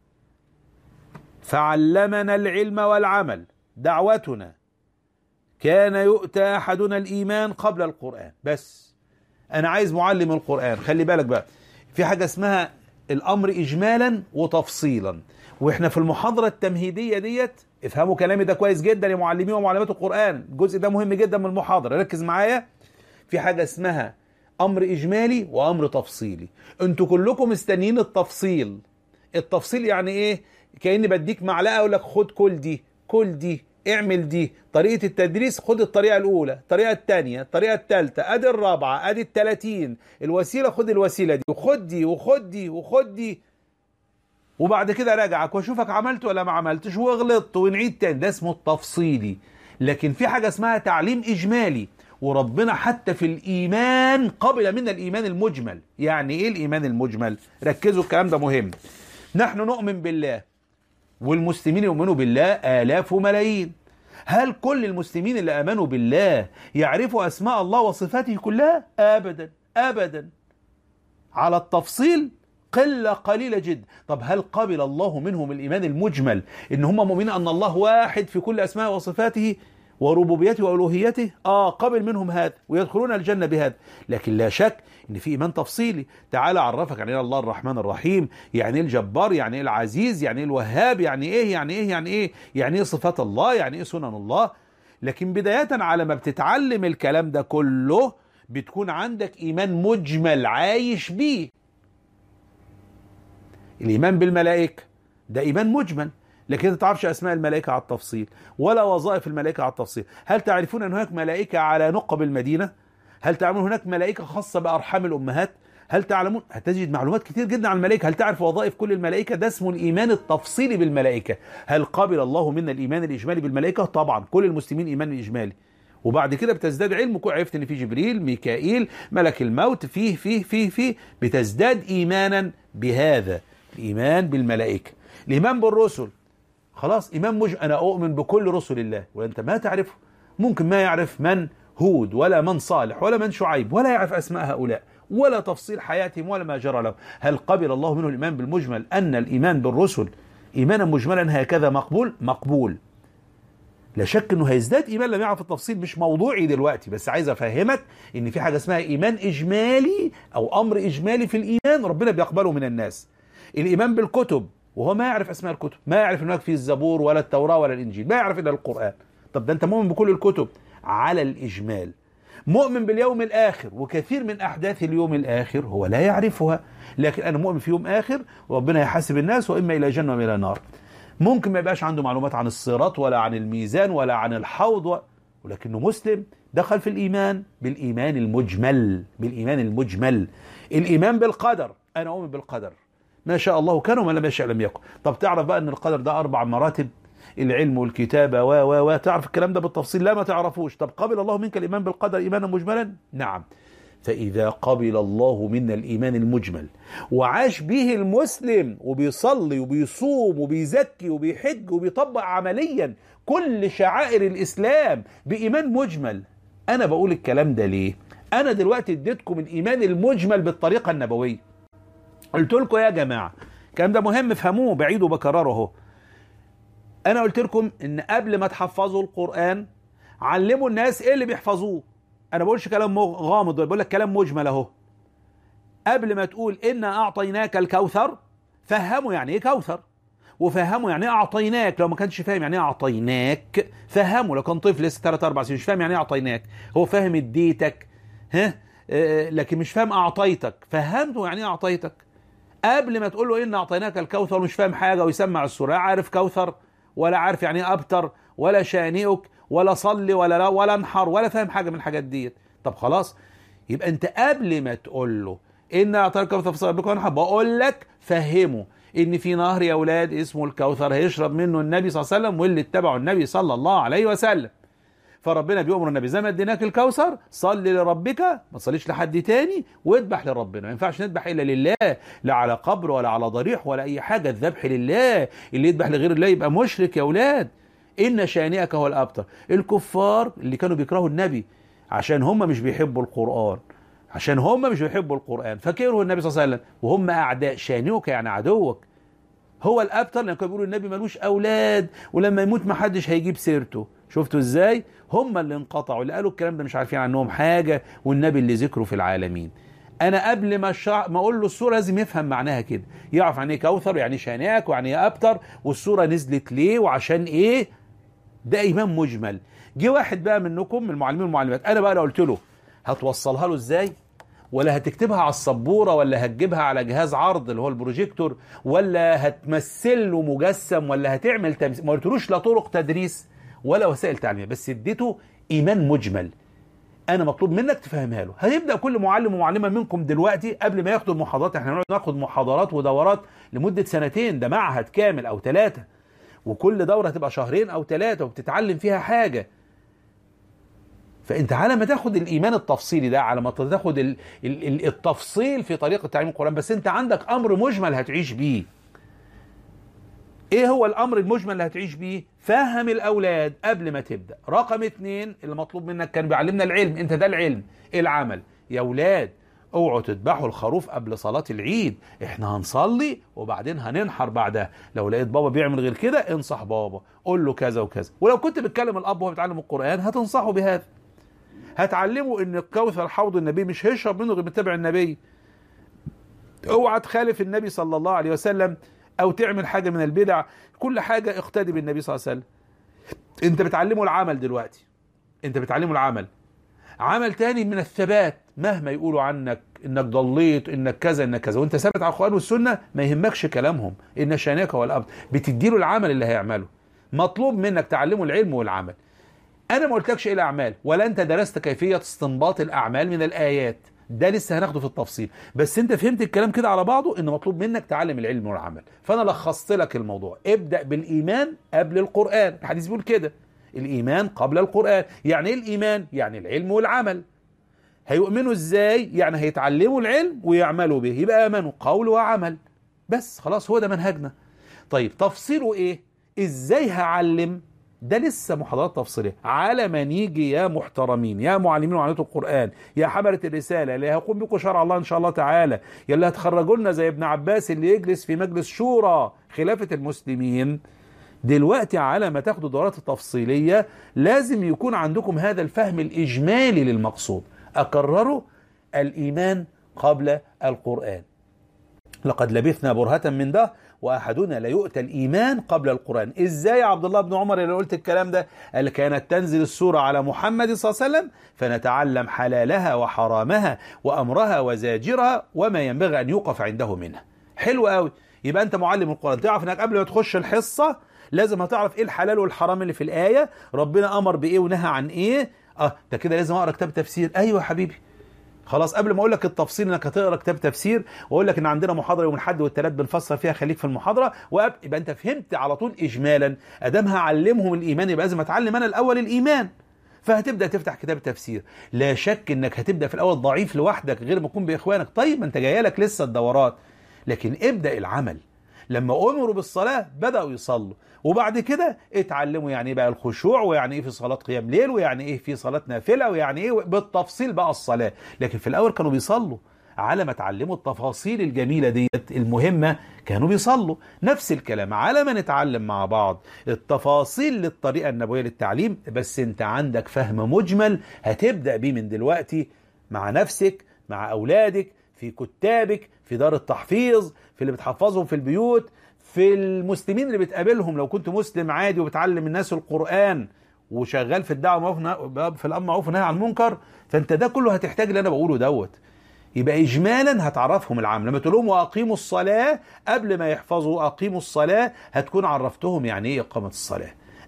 فعلمنا العلم والعمل دعوتنا كان يؤتى احدنا الايمان قبل القران بس انا عايز معلم القران خلي بالك بقى في حاجه اسمها الامر اجمالا وتفصيلا واحنا في المحاضره التمهيديه ديت افهموا كلامي ده كويس جدا يا معلمين ومعلمات القران الجزء ده مهم جدا من المحاضره ركز معايا في حاجه اسمها امر اجمالي وامر تفصيلي انتوا كلكم مستنيين التفصيل التفصيل يعني ايه كاني بديك معلقه اقول لك خد كل دي كل دي اعمل دي طريقة التدريس خد الطريقة الأولى الطريقة الثانية الطريقة الثالثة أدي الرابعة أدي الثلاثين الوسيلة خد الوسيلة دي وخد دي وخد دي وخد دي وبعد كده راجعك واشوفك عملت ولا ما عملتش وغلطت ونعيد تاني ده اسمه التفصيلي لكن في حاجة اسمها تعليم إجمالي وربنا حتى في الإيمان قبل منا الإيمان المجمل يعني إيه الإيمان المجمل ركزوا الكلام ده مهم نحن نؤمن بالله والمسلمين يؤمنوا بالله آلاف وملايين هل كل المسلمين اللي آمنوا بالله يعرفوا أسماء الله وصفاته كلها؟ أبدا أبدا على التفصيل قلة قليلة جدا طب هل قبل الله منهم الإيمان المجمل إن هم مؤمنين أن الله واحد في كل أسماء وصفاته وربوبيته وألوهيته آه قبل منهم هذا ويدخلون الجنة بهذا لكن لا شك إن في إيمان تفصيلي تعالى أعرفك يعني إيه الله الرحمن الرحيم يعني إيه الجبار يعني إيه العزيز يعني إيه الوهاب يعني إيه يعني إيه يعني إيه يعني إيه صفات الله يعني إيه سنن الله لكن بداية على ما بتتعلم الكلام ده كله بتكون عندك إيمان مجمل عايش بيه الإيمان بالملائكة ده إيمان مجمل لكن انت تعرفش اسماء الملائكه على التفصيل ولا وظائف الملائكه على التفصيل هل تعرفون ان هناك ملائكه على نقب المدينه هل تعلمون هناك ملائكه خاصه بارحام الامهات هل تعلمون هتجد معلومات كتير جدا عن الملائكه هل تعرف وظائف كل الملائكه ده اسمه الايمان التفصيلي بالملائكه هل قبل الله منا الايمان الاجمالي بالملائكه طبعا كل المسلمين ايمان اجمالي وبعد كده بتزداد علم عرفت ان في جبريل ميكائيل ملك الموت فيه فيه فيه فيه بتزداد ايمانا بهذا الايمان بالملائكه الايمان بالرسل خلاص إمام مج أنا أؤمن بكل رسل الله وأنت ما تعرفه ممكن ما يعرف من هود ولا من صالح ولا من شعيب ولا يعرف أسماء هؤلاء ولا تفصيل حياتهم ولا ما جرى لهم هل قبل الله منه الإيمان بالمجمل أن الإيمان بالرسل إيمانا مجملا هكذا مقبول مقبول لا شك انه هيزداد ايمان لما يعرف التفصيل مش موضوعي دلوقتي بس عايز افهمك ان في حاجه اسمها ايمان اجمالي او امر اجمالي في الايمان ربنا بيقبله من الناس الايمان بالكتب وهو ما يعرف اسماء الكتب ما يعرف ان هناك في الزبور ولا التوراه ولا الانجيل ما يعرف الا القران طب ده انت مؤمن بكل الكتب على الاجمال مؤمن باليوم الاخر وكثير من احداث اليوم الاخر هو لا يعرفها لكن انا مؤمن في يوم اخر وربنا يحاسب الناس واما الى جنه واما الى نار ممكن ما يبقاش عنده معلومات عن الصراط ولا عن الميزان ولا عن الحوض و... ولكنه مسلم دخل في الايمان بالايمان المجمل بالايمان المجمل الايمان بالقدر انا اؤمن بالقدر ما شاء الله كان وما لم يشاء لم يكن طب تعرف بقى ان القدر ده اربع مراتب العلم والكتابة و و و تعرف الكلام ده بالتفصيل لا ما تعرفوش طب قبل الله منك الإيمان بالقدر إيمانا مجملا نعم فإذا قبل الله منا الإيمان المجمل وعاش به المسلم وبيصلي وبيصوم وبيزكي وبيحج وبيطبق عمليا كل شعائر الإسلام بإيمان مجمل أنا بقول الكلام ده ليه أنا دلوقتي اديتكم الإيمان المجمل بالطريقة النبوية قلت لكم يا جماعة الكلام ده مهم افهموه بعيد وبكرره اهو انا قلت لكم ان قبل ما تحفظوا القرآن علموا الناس ايه اللي بيحفظوه انا بقولش كلام غامض بقول لك كلام مجمل اهو قبل ما تقول انا اعطيناك الكوثر فهموا يعني ايه كوثر وفهموا يعني ايه اعطيناك لو ما كانش فاهم يعني ايه اعطيناك فهموا لو كان طفل لسه 3 4 سنين مش فاهم يعني ايه اعطيناك هو فاهم اديتك ها آه لكن مش فاهم اعطيتك فهمته يعني ايه اعطيتك قبل ما تقول له ان اعطيناك الكوثر مش فاهم حاجه ويسمع السوره عارف كوثر ولا عارف يعني ايه ابتر ولا شانئك ولا صلي ولا لا ولا انحر ولا فاهم حاجه من الحاجات ديت طب خلاص يبقى انت قبل ما تقول له ان اعطاك الكوثر فصل بك وانحر بقول لك فهمه ان في نهر يا اولاد اسمه الكوثر هيشرب منه النبي صلى الله عليه وسلم واللي اتبعوا النبي صلى الله عليه وسلم فربنا بيأمر النبي زي ما اديناك الكوثر صلي لربك ما تصليش لحد تاني واذبح لربنا ما ينفعش نذبح الا لله لا على قبر ولا على ضريح ولا اي حاجه الذبح لله اللي يذبح لغير الله يبقى مشرك يا اولاد ان شانئك هو الابتر الكفار اللي كانوا بيكرهوا النبي عشان هم مش بيحبوا القران عشان هم مش بيحبوا القران فكرهوا النبي صلى الله عليه وسلم وهم اعداء شانئك يعني عدوك هو الابتر لان كانوا بيقولوا النبي ملوش اولاد ولما يموت ما حدش هيجيب سيرته شفتوا ازاي هم اللي انقطعوا اللي قالوا الكلام ده مش عارفين عنهم حاجه والنبي اللي ذكره في العالمين انا قبل ما الشع... ما اقول له السوره لازم يفهم معناها كده يعرف يعني ايه كوثر ويعني شانئك ويعني ايه ابتر والسوره نزلت ليه وعشان ايه ده ايمان مجمل جه واحد بقى منكم من المعلمين والمعلمات انا بقى لو قلت له هتوصلها له ازاي ولا هتكتبها على السبوره ولا هتجيبها على جهاز عرض اللي هو البروجيكتور ولا هتمثل له مجسم ولا هتعمل تمثيل ما قلتلوش لا طرق تدريس ولا وسائل تعليميه بس اديته ايمان مجمل انا مطلوب منك تفهمها له هيبدا كل معلم ومعلمه منكم دلوقتي قبل ما ياخدوا المحاضرات احنا هنقعد ناخد محاضرات ودورات لمده سنتين ده معهد كامل او ثلاثه وكل دوره هتبقى شهرين او ثلاثه وبتتعلم فيها حاجه فانت على ما تاخد الايمان التفصيلي ده على ما تاخد ال- ال- ال- التفصيل في طريقه تعليم القران بس انت عندك امر مجمل هتعيش بيه ايه هو الامر المجمل اللي هتعيش بيه فهم الاولاد قبل ما تبدا رقم اتنين اللي مطلوب منك كان بيعلمنا العلم انت ده العلم العمل يا اولاد اوعوا تذبحوا الخروف قبل صلاة العيد احنا هنصلي وبعدين هننحر بعدها لو لقيت بابا بيعمل غير كده انصح بابا قول له كذا وكذا ولو كنت بتكلم الاب وهو بيتعلم القرآن هتنصحه بهذا هتعلمه ان الكوثر حوض النبي مش هيشرب منه غير بيتبع النبي اوعى تخالف النبي صلى الله عليه وسلم او تعمل حاجه من البدع كل حاجه اقتدي بالنبي صلى الله عليه وسلم انت بتعلمه العمل دلوقتي انت بتعلمه العمل عمل تاني من الثبات مهما يقولوا عنك انك ضليت انك كذا انك كذا وانت ثابت على القران والسنه ما يهمكش كلامهم ان شانك والابد بتديله العمل اللي هيعمله مطلوب منك تعلمه العلم والعمل انا ما قلتلكش ايه الاعمال ولا انت درست كيفيه استنباط الاعمال من الايات ده لسه هناخده في التفصيل بس انت فهمت الكلام كده على بعضه ان مطلوب منك تعلم العلم والعمل فانا لخصت لك الموضوع ابدا بالايمان قبل القران الحديث بيقول كده الايمان قبل القران يعني ايه الايمان يعني العلم والعمل هيؤمنوا ازاي يعني هيتعلموا العلم ويعملوا به يبقى امنوا قول وعمل بس خلاص هو ده منهجنا طيب تفصيله ايه ازاي هعلم ده لسه محاضرات تفصيليه على ما نيجي يا محترمين يا معلمين وعلماء القران يا حمله الرساله اللي هيقوم بكم شرع الله ان شاء الله تعالى يا اللي هتخرجوا لنا زي ابن عباس اللي يجلس في مجلس شورى خلافه المسلمين دلوقتي على ما تاخدوا الدورات التفصيليه لازم يكون عندكم هذا الفهم الاجمالي للمقصود اكرره الايمان قبل القران لقد لبثنا برهة من ده واحدنا لا يؤتى الايمان قبل القران ازاي يا عبد الله بن عمر اللي قلت الكلام ده قال كانت تنزل السوره على محمد صلى الله عليه وسلم فنتعلم حلالها وحرامها وامرها وزاجرها وما ينبغي ان يوقف عنده منها حلو قوي يبقى انت معلم القران تعرف انك قبل ما تخش الحصه لازم هتعرف ايه الحلال والحرام اللي في الايه ربنا امر بايه ونهى عن ايه اه ده كده لازم اقرا كتاب تفسير ايوه يا حبيبي خلاص قبل ما اقول لك التفصيل انك هتقرا كتاب تفسير واقول لك ان عندنا محاضره يوم الاحد والثلاث بنفسر فيها خليك في المحاضره وأب... يبقى انت فهمت على طول اجمالا ادام هعلمهم الايمان يبقى لازم اتعلم انا الاول الايمان فهتبدا تفتح كتاب التفسير لا شك انك هتبدا في الاول ضعيف لوحدك غير ما تكون باخوانك طيب ما انت جايه لك لسه الدورات لكن ابدا العمل لما امروا بالصلاه بداوا يصلوا وبعد كده اتعلموا يعني ايه بقى الخشوع ويعني ايه في صلاه قيام ليل ويعني ايه في صلاه نافله ويعني ايه بالتفصيل بقى الصلاه لكن في الاول كانوا بيصلوا على ما اتعلموا التفاصيل الجميله ديت المهمه كانوا بيصلوا نفس الكلام على ما نتعلم مع بعض التفاصيل للطريقه النبويه للتعليم بس انت عندك فهم مجمل هتبدا بيه من دلوقتي مع نفسك مع اولادك في كتابك في دار التحفيظ في اللي بتحفظهم في البيوت في المسلمين اللي بتقابلهم لو كنت مسلم عادي وبتعلم الناس القرآن وشغال في الدعوة في الأمر معروف والنهي عن المنكر فأنت ده كله هتحتاج اللي أنا بقوله دوت يبقى إجمالا هتعرفهم العام لما تقول لهم وأقيموا الصلاة قبل ما يحفظوا أقيموا الصلاة هتكون عرفتهم يعني إيه إقامة الصلاة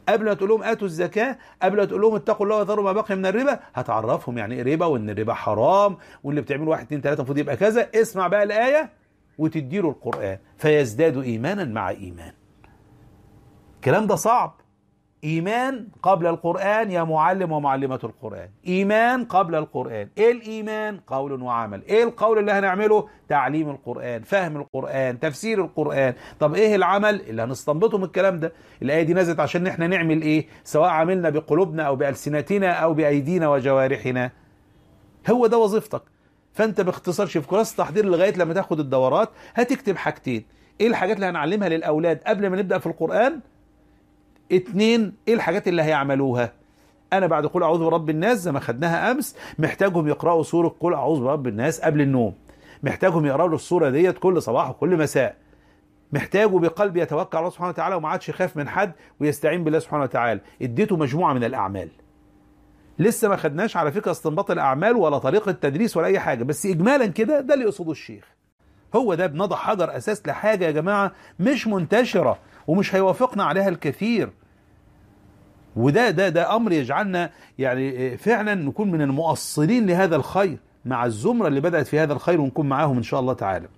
قبل ما تقول لهم اتوا الزكاه قبل ما تقول لهم اتقوا الله وذروا ما بقي من الربا هتعرفهم يعني ايه ربا وان الربا حرام واللي بتعمله واحد اتنين تلاته المفروض يبقى كذا اسمع بقى الايه وتديله القران فيزداد ايمانا مع ايمان الكلام ده صعب إيمان قبل القرآن يا معلم ومعلمة القرآن إيمان قبل القرآن إيه الإيمان قول وعمل إيه القول اللي هنعمله تعليم القرآن فهم القرآن تفسير القرآن طب إيه العمل اللي هنستنبطه من الكلام ده الآية دي نزلت عشان إحنا نعمل إيه سواء عملنا بقلوبنا أو بألسنتنا أو بأيدينا وجوارحنا هو ده وظيفتك فأنت باختصار شوف كلاس تحضير لغاية لما تاخد الدورات هتكتب حاجتين إيه الحاجات اللي هنعلمها للأولاد قبل ما نبدأ في القرآن اتنين ايه الحاجات اللي هيعملوها انا بعد قول اعوذ برب الناس زي ما خدناها امس محتاجهم يقراوا سوره قول اعوذ برب الناس قبل النوم محتاجهم يقراوا السوره ديت كل صباح وكل مساء محتاجه بقلب يتوكل على الله سبحانه وتعالى وما عادش يخاف من حد ويستعين بالله سبحانه وتعالى اديته مجموعه من الاعمال لسه ما خدناش على فكره استنباط الاعمال ولا طريقه تدريس ولا اي حاجه بس اجمالا كده ده اللي يقصده الشيخ هو ده بنضع حجر اساس لحاجه يا جماعه مش منتشره ومش هيوافقنا عليها الكثير وده ده ده امر يجعلنا يعني فعلا نكون من المؤصلين لهذا الخير مع الزمره اللي بدات في هذا الخير ونكون معاهم ان شاء الله تعالى.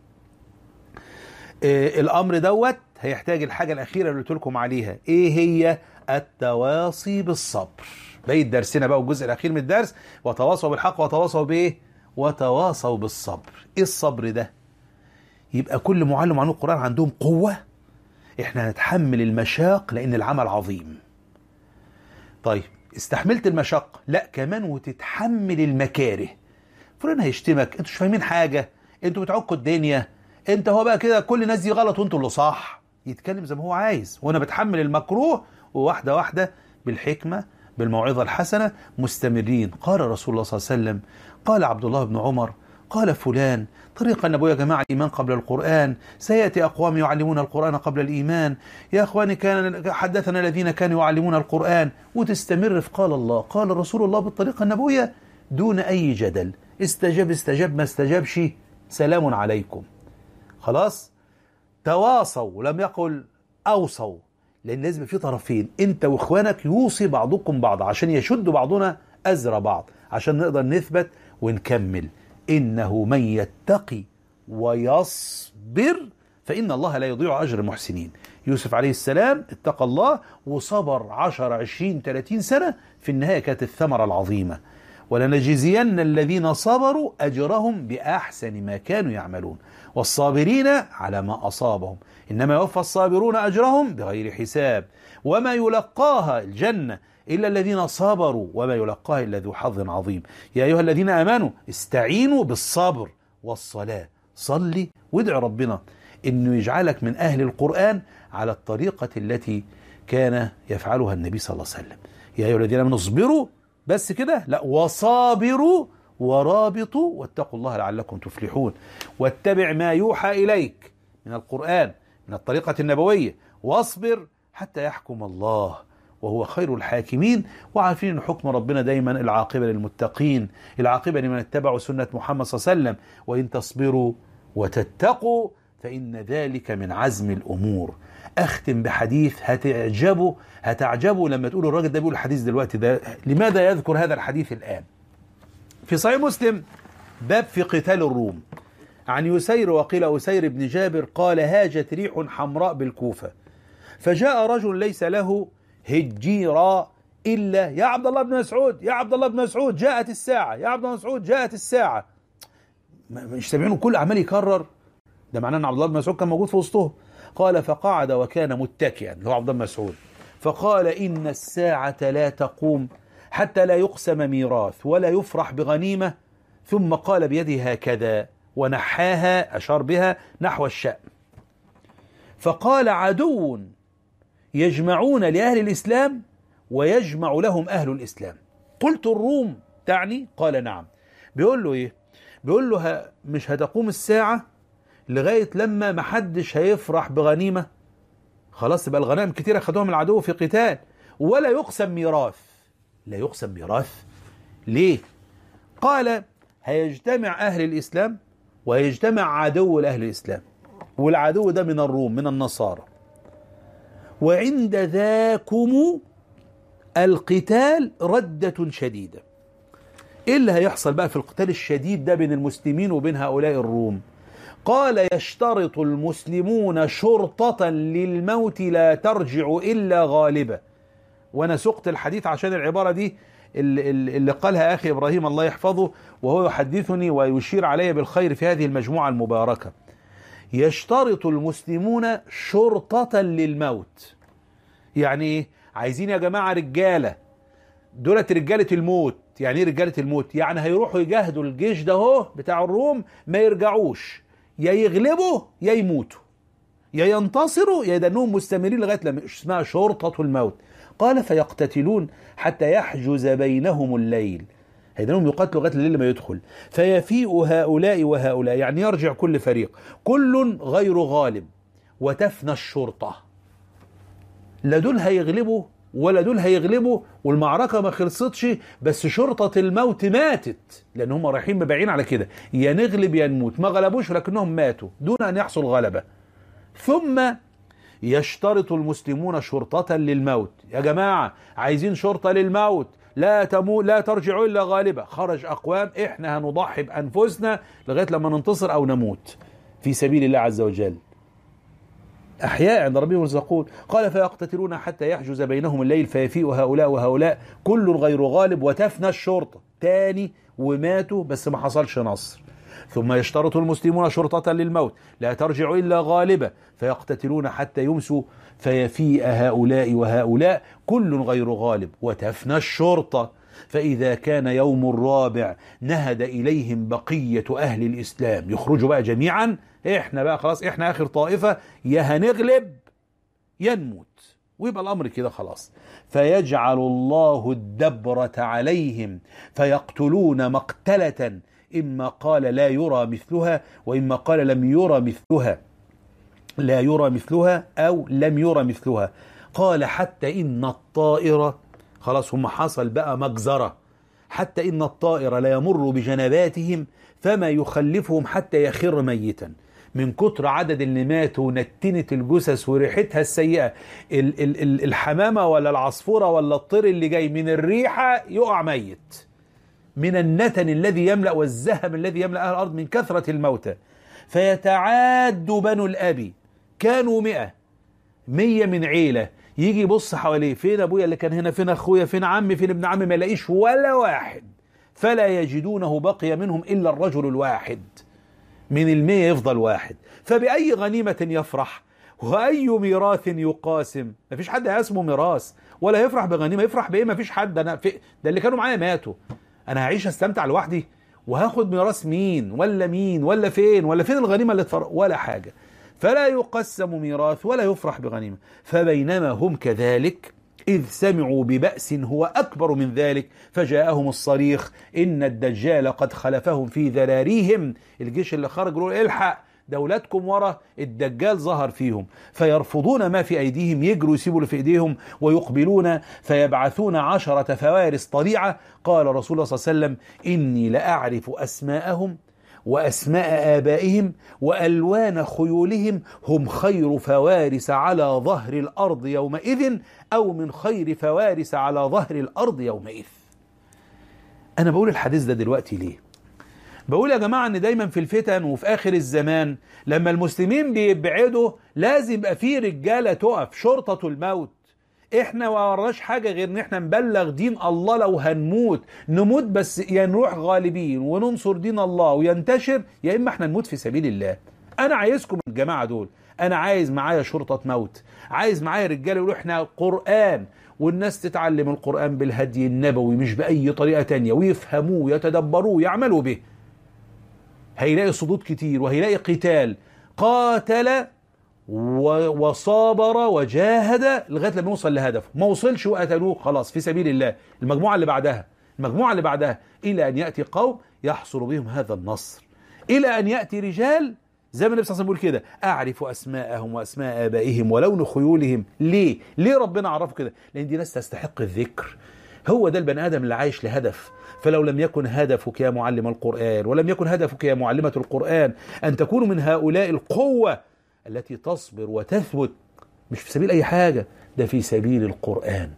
الامر دوت هيحتاج الحاجه الاخيره اللي قلت لكم عليها ايه هي التواصي بالصبر. بقيت درسنا بقى والجزء الاخير من الدرس وتواصوا بالحق وتواصوا بايه؟ وتواصوا بالصبر. ايه الصبر ده؟ يبقى كل معلم عن القران عندهم قوه احنا هنتحمل المشاق لان العمل عظيم طيب استحملت المشق لا كمان وتتحمل المكاره فلان هيشتمك انتوا مش فاهمين حاجه انتوا بتعكوا الدنيا انت هو بقى كده كل الناس دي غلط وانتوا اللي صح يتكلم زي ما هو عايز وانا بتحمل المكروه وواحده واحده بالحكمه بالموعظه الحسنه مستمرين قال رسول الله صلى الله عليه وسلم قال عبد الله بن عمر قال فلان طريقة النبوية يا جماعة الإيمان قبل القرآن سيأتي أقوام يعلمون القرآن قبل الإيمان يا أخواني كان حدثنا الذين كانوا يعلمون القرآن وتستمر في قال الله قال رسول الله بالطريقة النبوية دون أي جدل استجاب استجاب ما استجابش سلام عليكم خلاص تواصوا ولم يقل أوصوا لأن لازم في طرفين أنت وإخوانك يوصي بعضكم بعض عشان يشد بعضنا أزر بعض عشان نقدر نثبت ونكمل إنه من يتقي ويصبر فإن الله لا يضيع أجر المحسنين يوسف عليه السلام اتقى الله وصبر عشر عشرين ثلاثين سنة في النهاية كانت الثمرة العظيمة ولنجزين الذين صبروا أجرهم بأحسن ما كانوا يعملون والصابرين على ما أصابهم إنما يوفى الصابرون أجرهم بغير حساب وما يلقاها الجنة إلا الذين صبروا وما يلقاها إلا ذو حظ عظيم يا أيها الذين آمنوا استعينوا بالصبر والصلاة صلي وادع ربنا إنه يجعلك من أهل القرآن على الطريقة التي كان يفعلها النبي صلى الله عليه وسلم يا أيها الذين آمنوا اصبروا بس كده لا وصابروا ورابطوا واتقوا الله لعلكم تفلحون واتبع ما يوحى إليك من القرآن من الطريقة النبوية واصبر حتى يحكم الله وهو خير الحاكمين وعارفين ان حكم ربنا دايما العاقبه للمتقين العاقبه لمن اتبعوا سنه محمد صلى الله عليه وسلم وان تصبروا وتتقوا فان ذلك من عزم الامور اختم بحديث هتعجبوا هتعجبوا لما تقولوا الراجل ده بيقول الحديث دلوقتي ده لماذا يذكر هذا الحديث الان في صحيح مسلم باب في قتال الروم عن يسير وقيل أسير بن جابر قال هاجت ريح حمراء بالكوفة فجاء رجل ليس له هجيرا إلا يا عبد الله بن مسعود يا عبد الله بن مسعود جاءت الساعة يا عبد الله بن مسعود جاءت الساعة مش سامعينه كل عمال يكرر ده معناه ان عبد الله بن مسعود كان موجود في وسطهم قال فقعد وكان متكئا هو عبد الله بن مسعود فقال إن الساعة لا تقوم حتى لا يقسم ميراث ولا يفرح بغنيمة ثم قال بيده هكذا ونحاها أشار بها نحو الشأم فقال عدو يجمعون لأهل الإسلام ويجمع لهم أهل الإسلام قلت الروم تعني قال نعم بيقول له إيه بيقول له مش هتقوم الساعة لغاية لما محدش هيفرح بغنيمة خلاص يبقى الغنائم كتيرة خدوها من العدو في قتال ولا يقسم ميراث لا يقسم ميراث ليه قال هيجتمع أهل الإسلام ويجتمع عدو لأهل الإسلام والعدو ده من الروم من النصارى وعند ذاكم القتال ردة شديدة ايه اللي هيحصل بقى في القتال الشديد ده بين المسلمين وبين هؤلاء الروم قال يشترط المسلمون شرطة للموت لا ترجع إلا غالبة وأنا سقت الحديث عشان العبارة دي اللي, اللي قالها أخي إبراهيم الله يحفظه وهو يحدثني ويشير علي بالخير في هذه المجموعة المباركة يشترط المسلمون شرطة للموت يعني ايه عايزين يا جماعة رجالة دولت رجالة الموت يعني ايه رجالة الموت يعني هيروحوا يجاهدوا الجيش ده اهو بتاع الروم ما يرجعوش يا يغلبوا يا يموتوا يا ينتصروا يا يدنهم مستمرين لغايه لما اسمها شرطه الموت قال فيقتتلون حتى يحجز بينهم الليل هيدنهم يقاتلوا لغايه الليل ما يدخل فيفيء هؤلاء وهؤلاء يعني يرجع كل فريق كل غير غالب وتفنى الشرطه لا دول هيغلبوا ولا دول هيغلبوا والمعركه ما خلصتش بس شرطه الموت ماتت لان هم رايحين مبيعين على كده يا نغلب يا نموت ما غلبوش ولكنهم ماتوا دون ان يحصل غلبه ثم يشترط المسلمون شرطة للموت يا جماعة عايزين شرطة للموت لا تمو لا ترجعوا إلا غالبة خرج أقوام إحنا هنضحي بأنفسنا لغاية لما ننتصر أو نموت في سبيل الله عز وجل أحياء عند ربهم يرزقون قال فيقتتلون حتى يحجز بينهم الليل فيفيء هؤلاء وهؤلاء كل غير غالب وتفنى الشرطة تاني وماتوا بس ما حصلش نصر ثم يشترط المسلمون شرطة للموت لا ترجع إلا غالبة فيقتتلون حتى يمسوا فيفيء هؤلاء وهؤلاء كل غير غالب وتفنى الشرطة فإذا كان يوم الرابع نهد إليهم بقية أهل الإسلام يخرجوا بقى جميعا إحنا بقى خلاص إحنا آخر طائفة يا هنغلب يا نموت ويبقى الأمر كده خلاص فيجعل الله الدبرة عليهم فيقتلون مقتلة إما قال لا يرى مثلها وإما قال لم يرى مثلها لا يرى مثلها أو لم يرى مثلها قال حتى إن الطائرة خلاص هم حصل بقى مجزرة حتى إن الطائر لا يمر بجنباتهم فما يخلفهم حتى يخر ميتا من كتر عدد اللي ماتوا ونتنت الجثث وريحتها السيئة ال ال ال الحمامة ولا العصفورة ولا الطير اللي جاي من الريحة يقع ميت من النتن الذي يملأ والزهم الذي يملأ أهل الأرض من كثرة الموتى فيتعاد بنو الأبي كانوا مئة مية من عيلة يجي يبص حواليه فين أبويا اللي كان هنا فين أخويا فين عمي فين ابن عمي ما يلاقيش ولا واحد فلا يجدونه بقي منهم إلا الرجل الواحد من المية يفضل واحد فبأي غنيمة يفرح وأي ميراث يقاسم مفيش حد هيسمه ميراث ولا يفرح بغنيمة يفرح بإيه مفيش حد أنا في ده اللي كانوا معايا ماتوا أنا هعيش استمتع لوحدي وهاخد ميراث مين ولا مين ولا فين ولا فين الغنيمة اللي تفرق ولا حاجة فلا يقسم ميراث ولا يفرح بغنيمة فبينما هم كذلك إذ سمعوا ببأس هو أكبر من ذلك فجاءهم الصريخ إن الدجال قد خلفهم في ذراريهم الجيش اللي خرج يقول الحق دولتكم ورا الدجال ظهر فيهم فيرفضون ما في أيديهم يجروا يسيبوا اللي في أيديهم ويقبلون فيبعثون عشرة فوارس طليعة قال رسول الله صلى الله عليه وسلم إني لأعرف أسماءهم وأسماء آبائهم وألوان خيولهم هم خير فوارس على ظهر الأرض يومئذ أو من خير فوارس على ظهر الأرض يومئذ أنا بقول الحديث ده دلوقتي ليه بقول يا جماعة ان دايما في الفتن وفي اخر الزمان لما المسلمين بيبعدوا لازم يبقى في رجالة تقف شرطة الموت احنا ما ورناش حاجة غير ان احنا نبلغ دين الله لو هنموت نموت بس يا نروح غالبين وننصر دين الله وينتشر يا اما احنا نموت في سبيل الله انا عايزكم الجماعة دول انا عايز معايا شرطة موت عايز معايا رجاله يقولوا احنا قرآن والناس تتعلم القرآن بالهدي النبوي مش بأي طريقة تانية ويفهموه ويتدبروه ويعملوا به هيلاقي صدود كتير وهيلاقي قتال قاتل وصابر وجاهد لغايه لما يوصل لهدفه ما وصلش وقتلوه خلاص في سبيل الله المجموعه اللي بعدها المجموعه اللي بعدها الى ان ياتي قوم يحصل بهم هذا النصر الى ان ياتي رجال زي ما النبي صلى الله عليه وسلم بيقول كده اعرف اسماءهم واسماء ابائهم ولون خيولهم ليه ليه ربنا عرفه كده لان دي ناس تستحق الذكر هو ده البني ادم اللي عايش لهدف فلو لم يكن هدفك يا معلم القرآن ولم يكن هدفك يا معلمة القرآن أن تكونوا من هؤلاء القوة التي تصبر وتثبت مش في سبيل أي حاجة ده في سبيل القرآن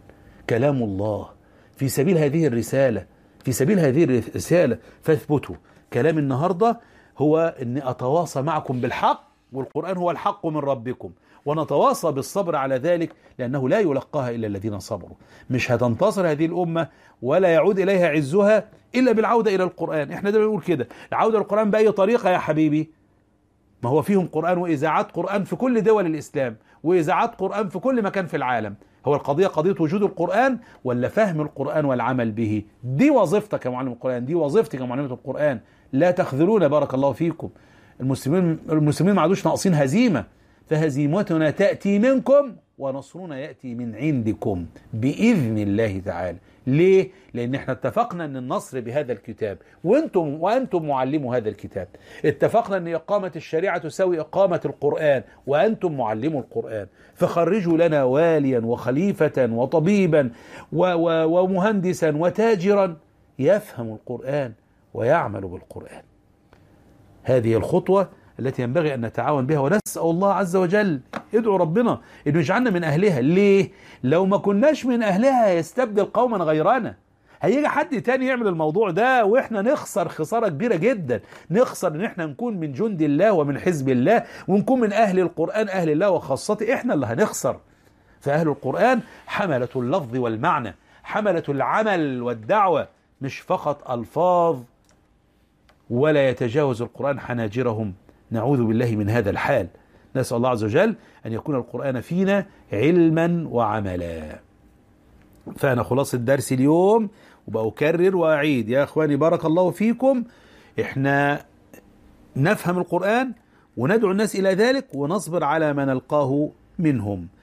كلام الله في سبيل هذه الرسالة في سبيل هذه الرسالة فاثبتوا كلام النهاردة هو أني أتواصى معكم بالحق والقرآن هو الحق من ربكم ونتواصى بالصبر على ذلك لأنه لا يلقاها إلا الذين صبروا مش هتنتصر هذه الأمة ولا يعود إليها عزها إلا بالعودة إلى القرآن إحنا دايما بنقول كده العودة للقرآن بأي طريقة يا حبيبي ما هو فيهم قرآن وإذاعات قرآن في كل دول الإسلام وإذاعات قرآن في كل مكان في العالم هو القضية قضية وجود القرآن ولا فهم القرآن والعمل به دي وظيفتك يا معلم القرآن دي وظيفتك يا معلمة القرآن لا تخذلون بارك الله فيكم المسلمين المسلمين ما عادوش ناقصين هزيمة فهزيمتنا تأتي منكم ونصرنا يأتي من عندكم بإذن الله تعالى ليه؟ لأن احنا اتفقنا أن النصر بهذا الكتاب وأنتم وأنتم معلموا هذا الكتاب اتفقنا أن إقامة الشريعة تساوي إقامة القرآن وأنتم معلموا القرآن فخرجوا لنا واليا وخليفة وطبيبا و و ومهندسا وتاجرا يفهم القرآن ويعمل بالقرآن هذه الخطوة التي ينبغي أن نتعاون بها ونسأل الله عز وجل ادعو ربنا انه يجعلنا من اهلها ليه لو ما كناش من اهلها يستبدل قوما غيرنا هيجي حد تاني يعمل الموضوع ده واحنا نخسر خسارة كبيرة جدا نخسر ان احنا نكون من جند الله ومن حزب الله ونكون من اهل القرآن اهل الله وخاصته احنا اللي هنخسر فاهل القرآن حملة اللفظ والمعنى حملة العمل والدعوة مش فقط الفاظ ولا يتجاوز القرآن حناجرهم نعوذ بالله من هذا الحال نسأل الله عز وجل أن يكون القرآن فينا علما وعملا فأنا خلاص الدرس اليوم وبأكرر وأعيد يا أخواني بارك الله فيكم إحنا نفهم القرآن وندعو الناس إلى ذلك ونصبر على ما نلقاه منهم